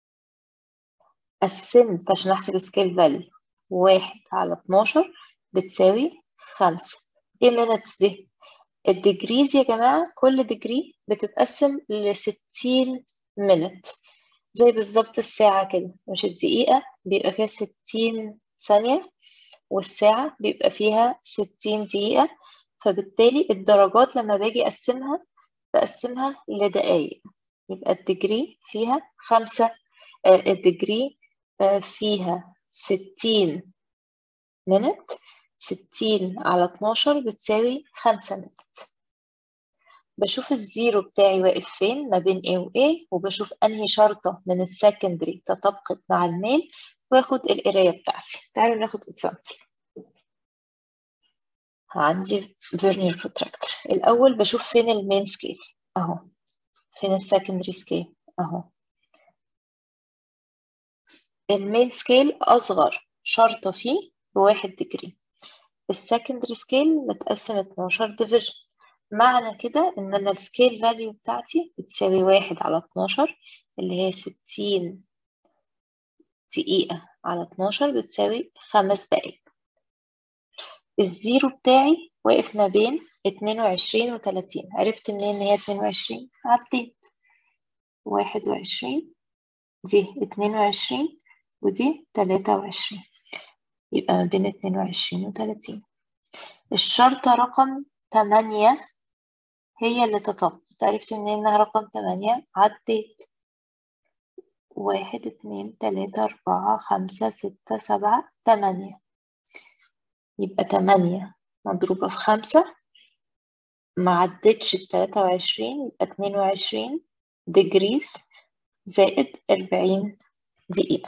قسمت عشان أحسب سكيل فاليو واحد على اتناشر بتساوي خمسة ايه minutes دي؟ الديجريز يا جماعة كل ديجري بتتقسم لستين minute زي بالظبط الساعة كده مش الدقيقة بيبقى فيها ستين ثانية والساعة بيبقى فيها ستين دقيقة فبالتالي الدرجات لما باجي أقسمها بقسمها لدقايق يبقى الديجري فيها خمسة آه الديجري آه فيها ستين منت ستين على اتناشر بتساوي خمسة منت بشوف الزيرو بتاعي واقف فين ما بين A و A وبشوف أنهي شرطة من السكندري تطابقت مع المين واخد القراية بتاعتي تعالوا ناخد example عندي فيرنير بروتراكتور الأول بشوف فين المين سكيل أهو فين السكندري سكيل أهو المين سكيل أصغر شرطة فيه بواحد ديجري السكندري سكيل متقسم 12 ديفيجن معنى كده إن أنا السكيل فاليو بتاعتي بتساوي واحد على 12 اللي هي 60 دقيقة على 12 بتساوي خمس دقايق الزيرو بتاعي واقف ما بين 22 و 30 عرفت منين ان هي 22 عديت 21 دي 22 ودي 23 يبقى ما بين 22 و 30 الشرطة رقم 8 هي اللي تطبقت عرفت منين انها رقم 8 عديت واحد اتنين تلاتة أربعة خمسة ستة سبعة تمانية يبقى تمانية مضروبة في خمسة ما عدتش التلاتة وعشرين يبقى اتنين وعشرين ديجريز زائد أربعين دقيقة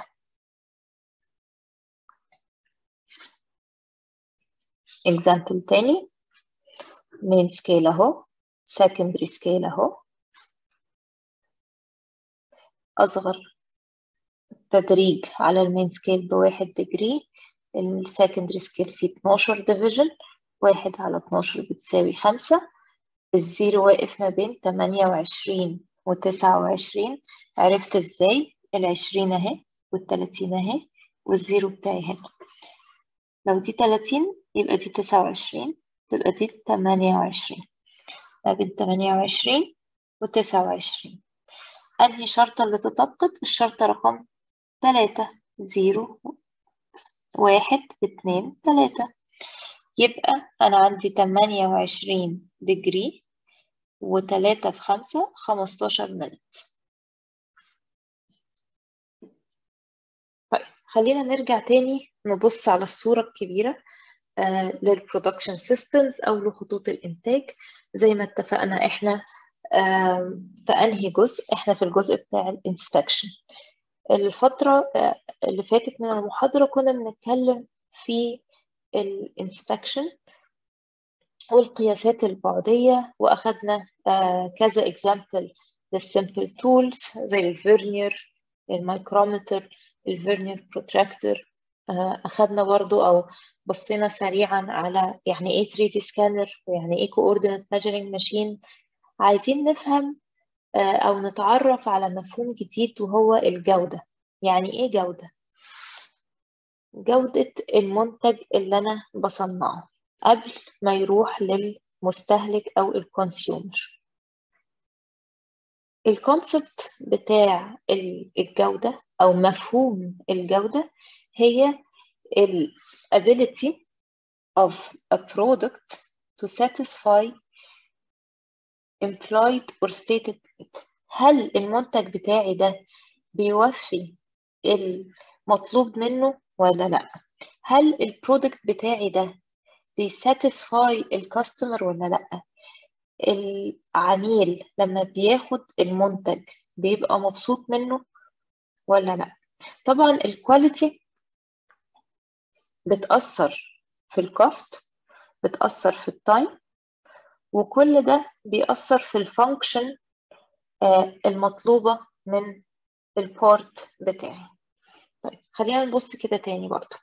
example تاني main scale اهو secondary scale اهو أصغر تدريج على المين سكيل بواحد ديجري السكندري سكيل فيه 12 ديفيجن واحد على 12 بتساوي خمسة الزيرو واقف ما بين 28 و 29 عرفت ازاي العشرين اهي والتلاتين اهي والزيرو بتاعي هنا لو دي 30 يبقى دي 29 تبقى دي 28 ما بين 28 و 29 أنهي شرطة اللي تطبقت الشرطة رقم تلاتة زيرو واحد اتنين تلاتة يبقى أنا عندي تمانية وعشرين ديجري وتلاتة في خمسة خمستاشر منت طيب خلينا نرجع تاني نبص على الصورة الكبيرة آه للبرودكشن سيستمز أو لخطوط الإنتاج زي ما اتفقنا إحنا آه في أنهي جزء إحنا في الجزء بتاع الانسبكشن الفترة آه اللي فاتت من المحاضرة كنا بنتكلم في الانسبكشن والقياسات البعدية وأخدنا آه كذا example للسيمبل تولز زي الفيرنير المايكرومتر الفيرنير بروتراكتور آه أخدنا برضو أو بصينا سريعا على يعني إيه 3D سكانر ويعني إيه coordinate measuring machine عايزين نفهم آه أو نتعرف على مفهوم جديد وهو الجودة يعني إيه جودة؟ جودة المنتج اللي أنا بصنعه قبل ما يروح للمستهلك أو الكونسيومر الكونسبت بتاع الجودة أو مفهوم الجودة هي ال ability of a product to satisfy implied or stated هل المنتج بتاعي ده بيوفي المطلوب منه ولا لا هل البرودكت بتاعي ده بيساتسفاي الكاستمر ولا لا العميل لما بياخد المنتج بيبقى مبسوط منه ولا لا طبعا الكواليتي بتأثر في الكوست بتأثر في التايم وكل ده بيأثر في الفانكشن المطلوبة من البارت بتاعي طيب خلينا نبص كده تاني برضو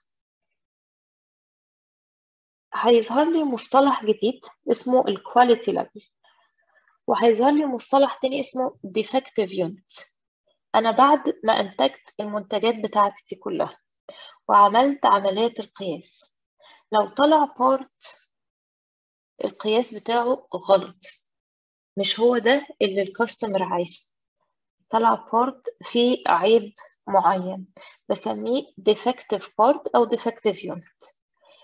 هيظهر لي مصطلح جديد اسمه الكواليتي ليفل وهيظهر لي مصطلح تاني اسمه defective unit أنا بعد ما أنتجت المنتجات بتاعتي دي كلها وعملت عملية القياس لو طلع بارت القياس بتاعه غلط مش هو ده اللي الكاستمر عايزه طلع بارت فيه عيب معين بسميه defective part أو defective unit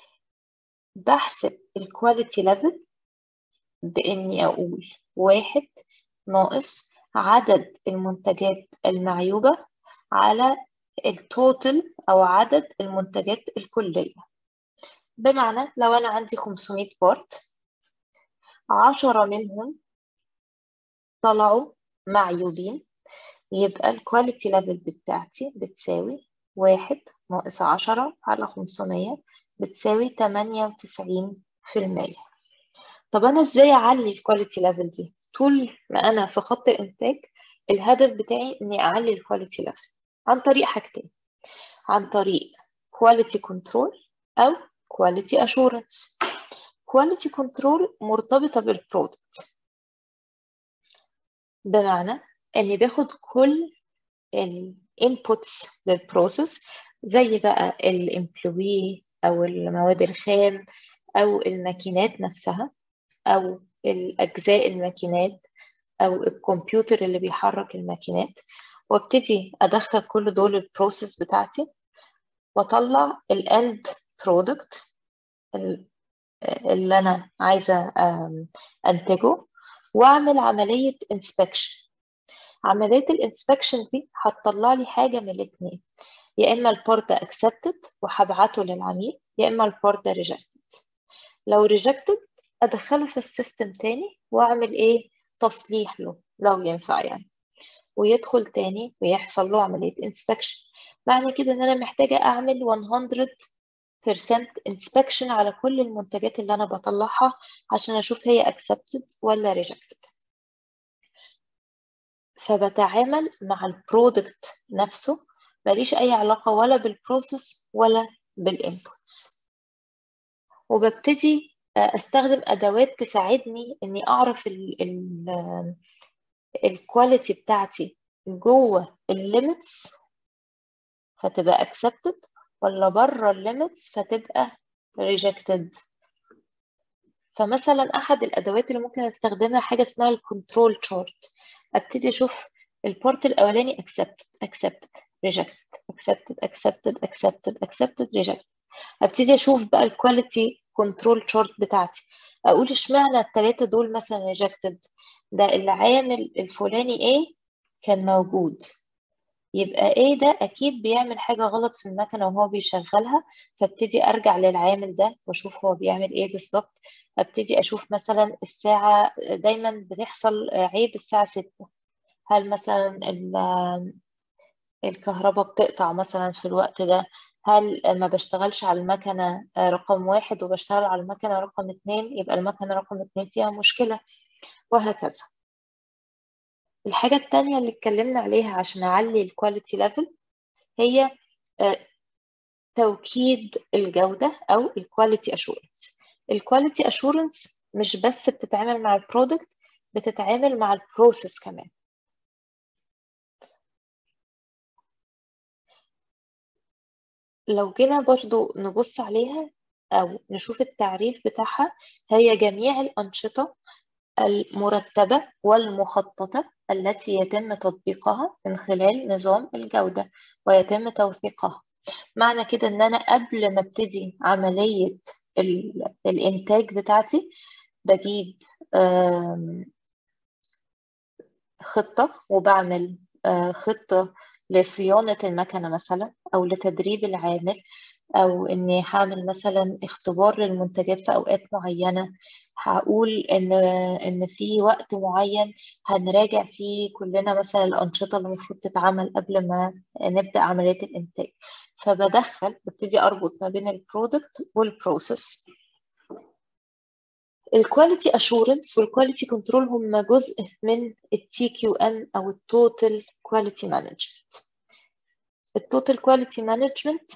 بحسب الكواليتي ليفل بإني أقول واحد ناقص عدد المنتجات المعيوبة على التوتال أو عدد المنتجات الكلية بمعنى لو أنا عندي 500 بارت عشرة منهم طلعوا معيوبين يبقى الكواليتي ليفل بتاعتي بتساوي واحد ناقص عشرة على خمسمية بتساوي تمانية وتسعين في المية طب أنا إزاي أعلي الكواليتي ليفل دي؟ طول ما أنا في خط الإنتاج الهدف بتاعي إني أعلي الكواليتي ليفل عن طريق حاجتين عن طريق كواليتي كنترول أو كواليتي أشورنس كواليتي كنترول مرتبطة بالبرودكت بمعنى إني باخد كل inputs للبروسيس زي بقى الامبلوي أو المواد الخام أو الماكينات نفسها أو الأجزاء الماكينات أو الكمبيوتر اللي بيحرك الماكينات وابتدي أدخل كل دول البروسيس بتاعتي وأطلع الأند برودكت اللي أنا عايزة أنتجه وأعمل عملية inspection عملية الانسبكشن دي هتطلع لي حاجة من الاتنين يا إما البارت accepted وهبعته للعميل يا إما البارت rejected لو rejected أدخله في السيستم تاني وأعمل إيه تصليح له لو ينفع يعني ويدخل تاني ويحصل له عملية inspection معنى كده إن أنا محتاجة أعمل 100% inspection على كل المنتجات اللي أنا بطلعها عشان أشوف هي accepted ولا rejected فبتعامل مع البرودكت نفسه ماليش أي علاقة ولا بالبروسيس ولا بالإنبوتس وببتدي أستخدم أدوات تساعدني إني أعرف الكواليتي بتاعتي جوه الليميتس فتبقى accepted ولا بره الليميتس فتبقى rejected فمثلا أحد الأدوات اللي ممكن أستخدمها حاجة اسمها الكنترول chart ابتدي اشوف البارت الاولاني accepted accepted rejected accepted accepted accepted accepted rejected ابتدي اشوف بقى الكواليتي كنترول شارت بتاعتي اقول اشمعنى الثلاثه دول مثلا rejected ده العامل الفلاني ايه كان موجود يبقى ايه ده اكيد بيعمل حاجه غلط في المكنه وهو بيشغلها فابتدي ارجع للعامل ده واشوف هو بيعمل ايه بالظبط ابتدي اشوف مثلا الساعه دايما بتحصل عيب الساعه 6 هل مثلا الكهرباء بتقطع مثلا في الوقت ده هل ما بشتغلش على المكنه رقم واحد وبشتغل على المكنه رقم اتنين يبقى المكنه رقم اتنين فيها مشكله وهكذا الحاجة التانية اللي اتكلمنا عليها عشان أعلي الكواليتي ليفل هي توكيد الجودة أو الكواليتي أشورنس الكواليتي أشورنس مش بس بتتعامل مع البرودكت بتتعامل مع البروسيس كمان لو جينا برضو نبص عليها أو نشوف التعريف بتاعها هي جميع الأنشطة المرتبة والمخططة التي يتم تطبيقها من خلال نظام الجودة ويتم توثيقها معنى كده ان انا قبل ما ابتدي عملية الانتاج بتاعتي بجيب خطة وبعمل خطة لصيانة المكنة مثلا أو لتدريب العامل أو إني هعمل مثلا اختبار للمنتجات في أوقات معينة هقول إن إن في وقت معين هنراجع فيه كلنا مثلا الأنشطة اللي المفروض تتعمل قبل ما نبدأ عملية الإنتاج فبدخل ببتدي أربط ما بين البرودكت والبروسيس الكواليتي اشورنس والكواليتي كنترول هم جزء من التي كيو ام او التوتال كواليتي مانجمنت التوتال كواليتي مانجمنت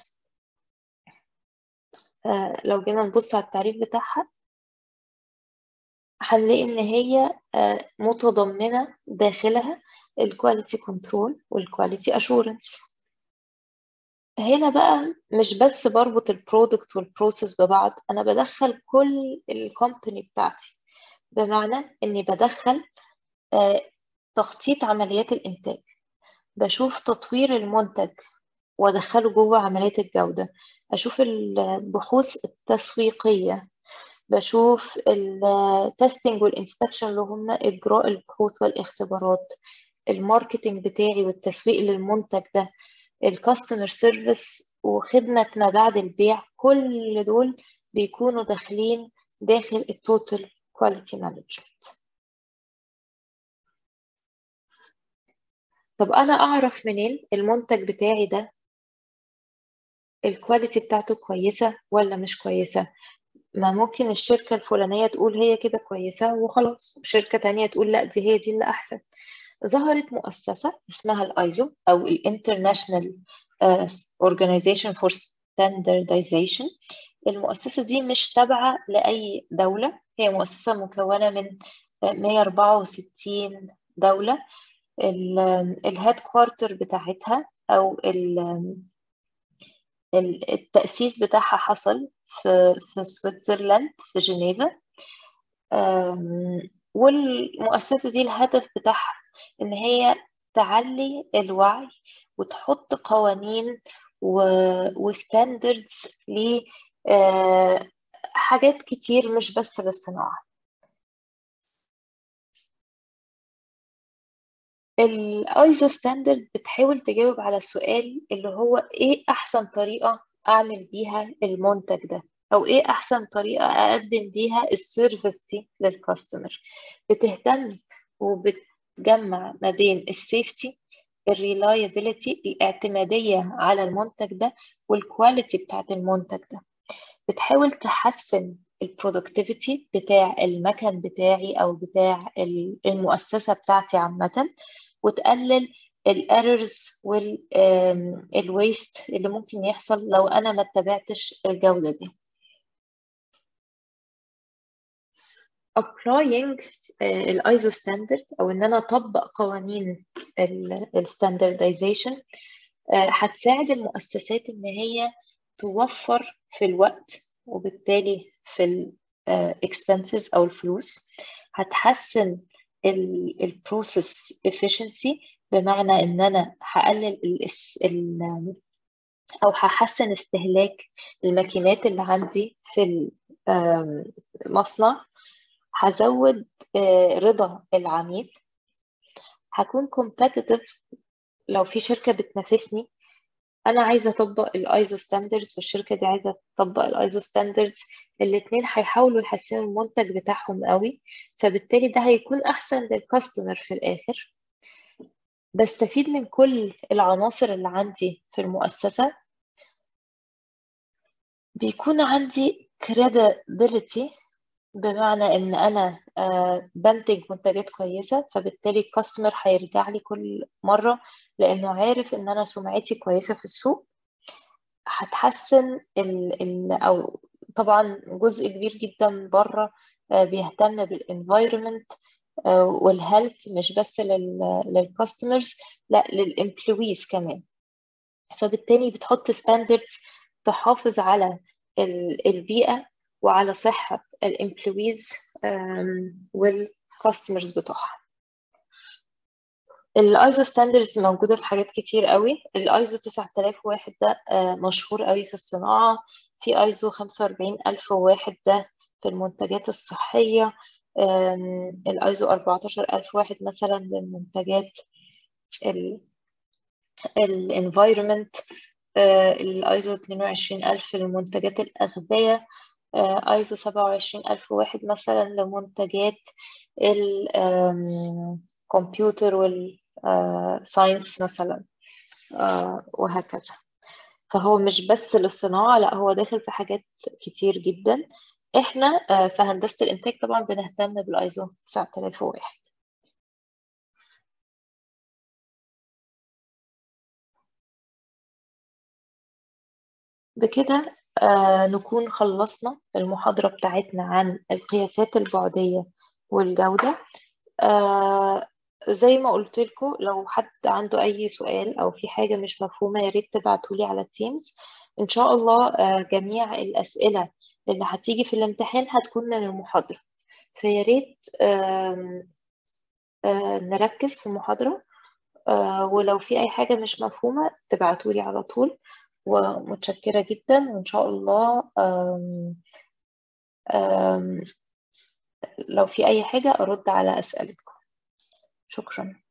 لو جينا نبص على التعريف بتاعها هنلاقي ان هي آه متضمنه داخلها الكواليتي كنترول والكواليتي اشورنس هنا بقى مش بس بربط البرودكت والبروسيس ببعض انا بدخل كل الكومباني بتاعتي بمعنى اني بدخل آه تخطيط عمليات الانتاج بشوف تطوير المنتج وادخله جوه عملية الجودة اشوف البحوث التسويقية بشوف التستنج والانسبكشن اللي هم اجراء البحوث والاختبارات الماركتنج بتاعي والتسويق للمنتج ده الكاستمر سيرفيس وخدمة ما بعد البيع كل دول بيكونوا داخلين داخل التوتال كواليتي مانجمنت طب أنا أعرف منين المنتج بتاعي ده الكواليتي بتاعته كويسة ولا مش كويسة ما ممكن الشركة الفلانية تقول هي كده كويسة وخلاص وشركة تانية تقول لا دي هي دي اللي أحسن ظهرت مؤسسة اسمها الايزو أو الانترناشنال Organization for Standardization المؤسسة دي مش تابعة لأي دولة هي مؤسسة مكونة من 164 دولة الهيد كوارتر بتاعتها أو التأسيس بتاعها حصل في في سويسرلاند في جنيفا والمؤسسة دي الهدف بتاعها إن هي تعلي الوعي وتحط قوانين وستاندردز لحاجات كتير مش بس للصناعة الايزو ستاندرد بتحاول تجاوب على السؤال اللي هو ايه احسن طريقة اعمل بيها المنتج ده او ايه احسن طريقة اقدم بيها السيرفيس دي للكاستمر بتهتم وبتجمع ما بين السيفتي الريلايبيليتي الاعتمادية على المنتج ده والكواليتي بتاعت المنتج ده بتحاول تحسن البرودكتيفيتي بتاع المكن بتاعي او بتاع المؤسسه بتاعتي عامه وتقلل الايرورز والويست اللي ممكن يحصل لو انا ما اتبعتش الجوده دي applying الايزو ستاندرد او ان انا اطبق قوانين الستاندردايزيشن هتساعد المؤسسات ان هي توفر في الوقت وبالتالي في الاكسبنسز او الفلوس هتحسن البروسيس efficiency بمعنى ان انا هقلل ال او هحسن استهلاك الماكينات اللي عندي في المصنع هزود رضا العميل هكون competitive لو في شركة بتنافسني انا عايزه اطبق الايزو ستاندردز والشركه دي عايزه تطبق الايزو ستاندردز الاثنين هيحاولوا يحسنوا المنتج بتاعهم قوي فبالتالي ده هيكون احسن للكاستمر في الاخر بستفيد من كل العناصر اللي عندي في المؤسسه بيكون عندي credibility بمعنى ان انا بنتج منتجات كويسه فبالتالي الكاستمر هيرجع لي كل مره لانه عارف ان انا سمعتي كويسه في السوق هتحسن ال ال او طبعا جزء كبير جدا بره بيهتم بالانفايرمنت والهيلث مش بس للكاستمرز لا للامبلويز كمان فبالتالي بتحط ستاندردز تحافظ على البيئه وعلى صحة الامبلويز والكاستمرز بتوعها الايزو ستاندردز موجودة في حاجات كتير قوي الايزو 9001 ده مشهور قوي في الصناعة في ايزو 45001 ده في المنتجات الصحية الايزو 14001 مثلا للمنتجات الانفايرمنت الايزو 22000 للمنتجات الأغذية ايزو 27001 مثلا لمنتجات الكمبيوتر والساينس مثلا وهكذا فهو مش بس للصناعة لا هو داخل في حاجات كتير جدا احنا في هندسة الانتاج طبعا بنهتم بالايزو 9001 بكده آه نكون خلصنا المحاضرة بتاعتنا عن القياسات البعدية والجودة آه زي ما قلت لكم لو حد عنده أي سؤال أو في حاجة مش مفهومة يا ريت تبعتولي على التيمز إن شاء الله آه جميع الأسئلة اللي هتيجي في الامتحان هتكون من المحاضرة فيا ريت نركز في المحاضرة ولو في أي حاجة مش مفهومة تبعتولي على طول ومتشكرة جدا وإن شاء الله آم آم لو في أي حاجة أرد على أسئلتكم شكرا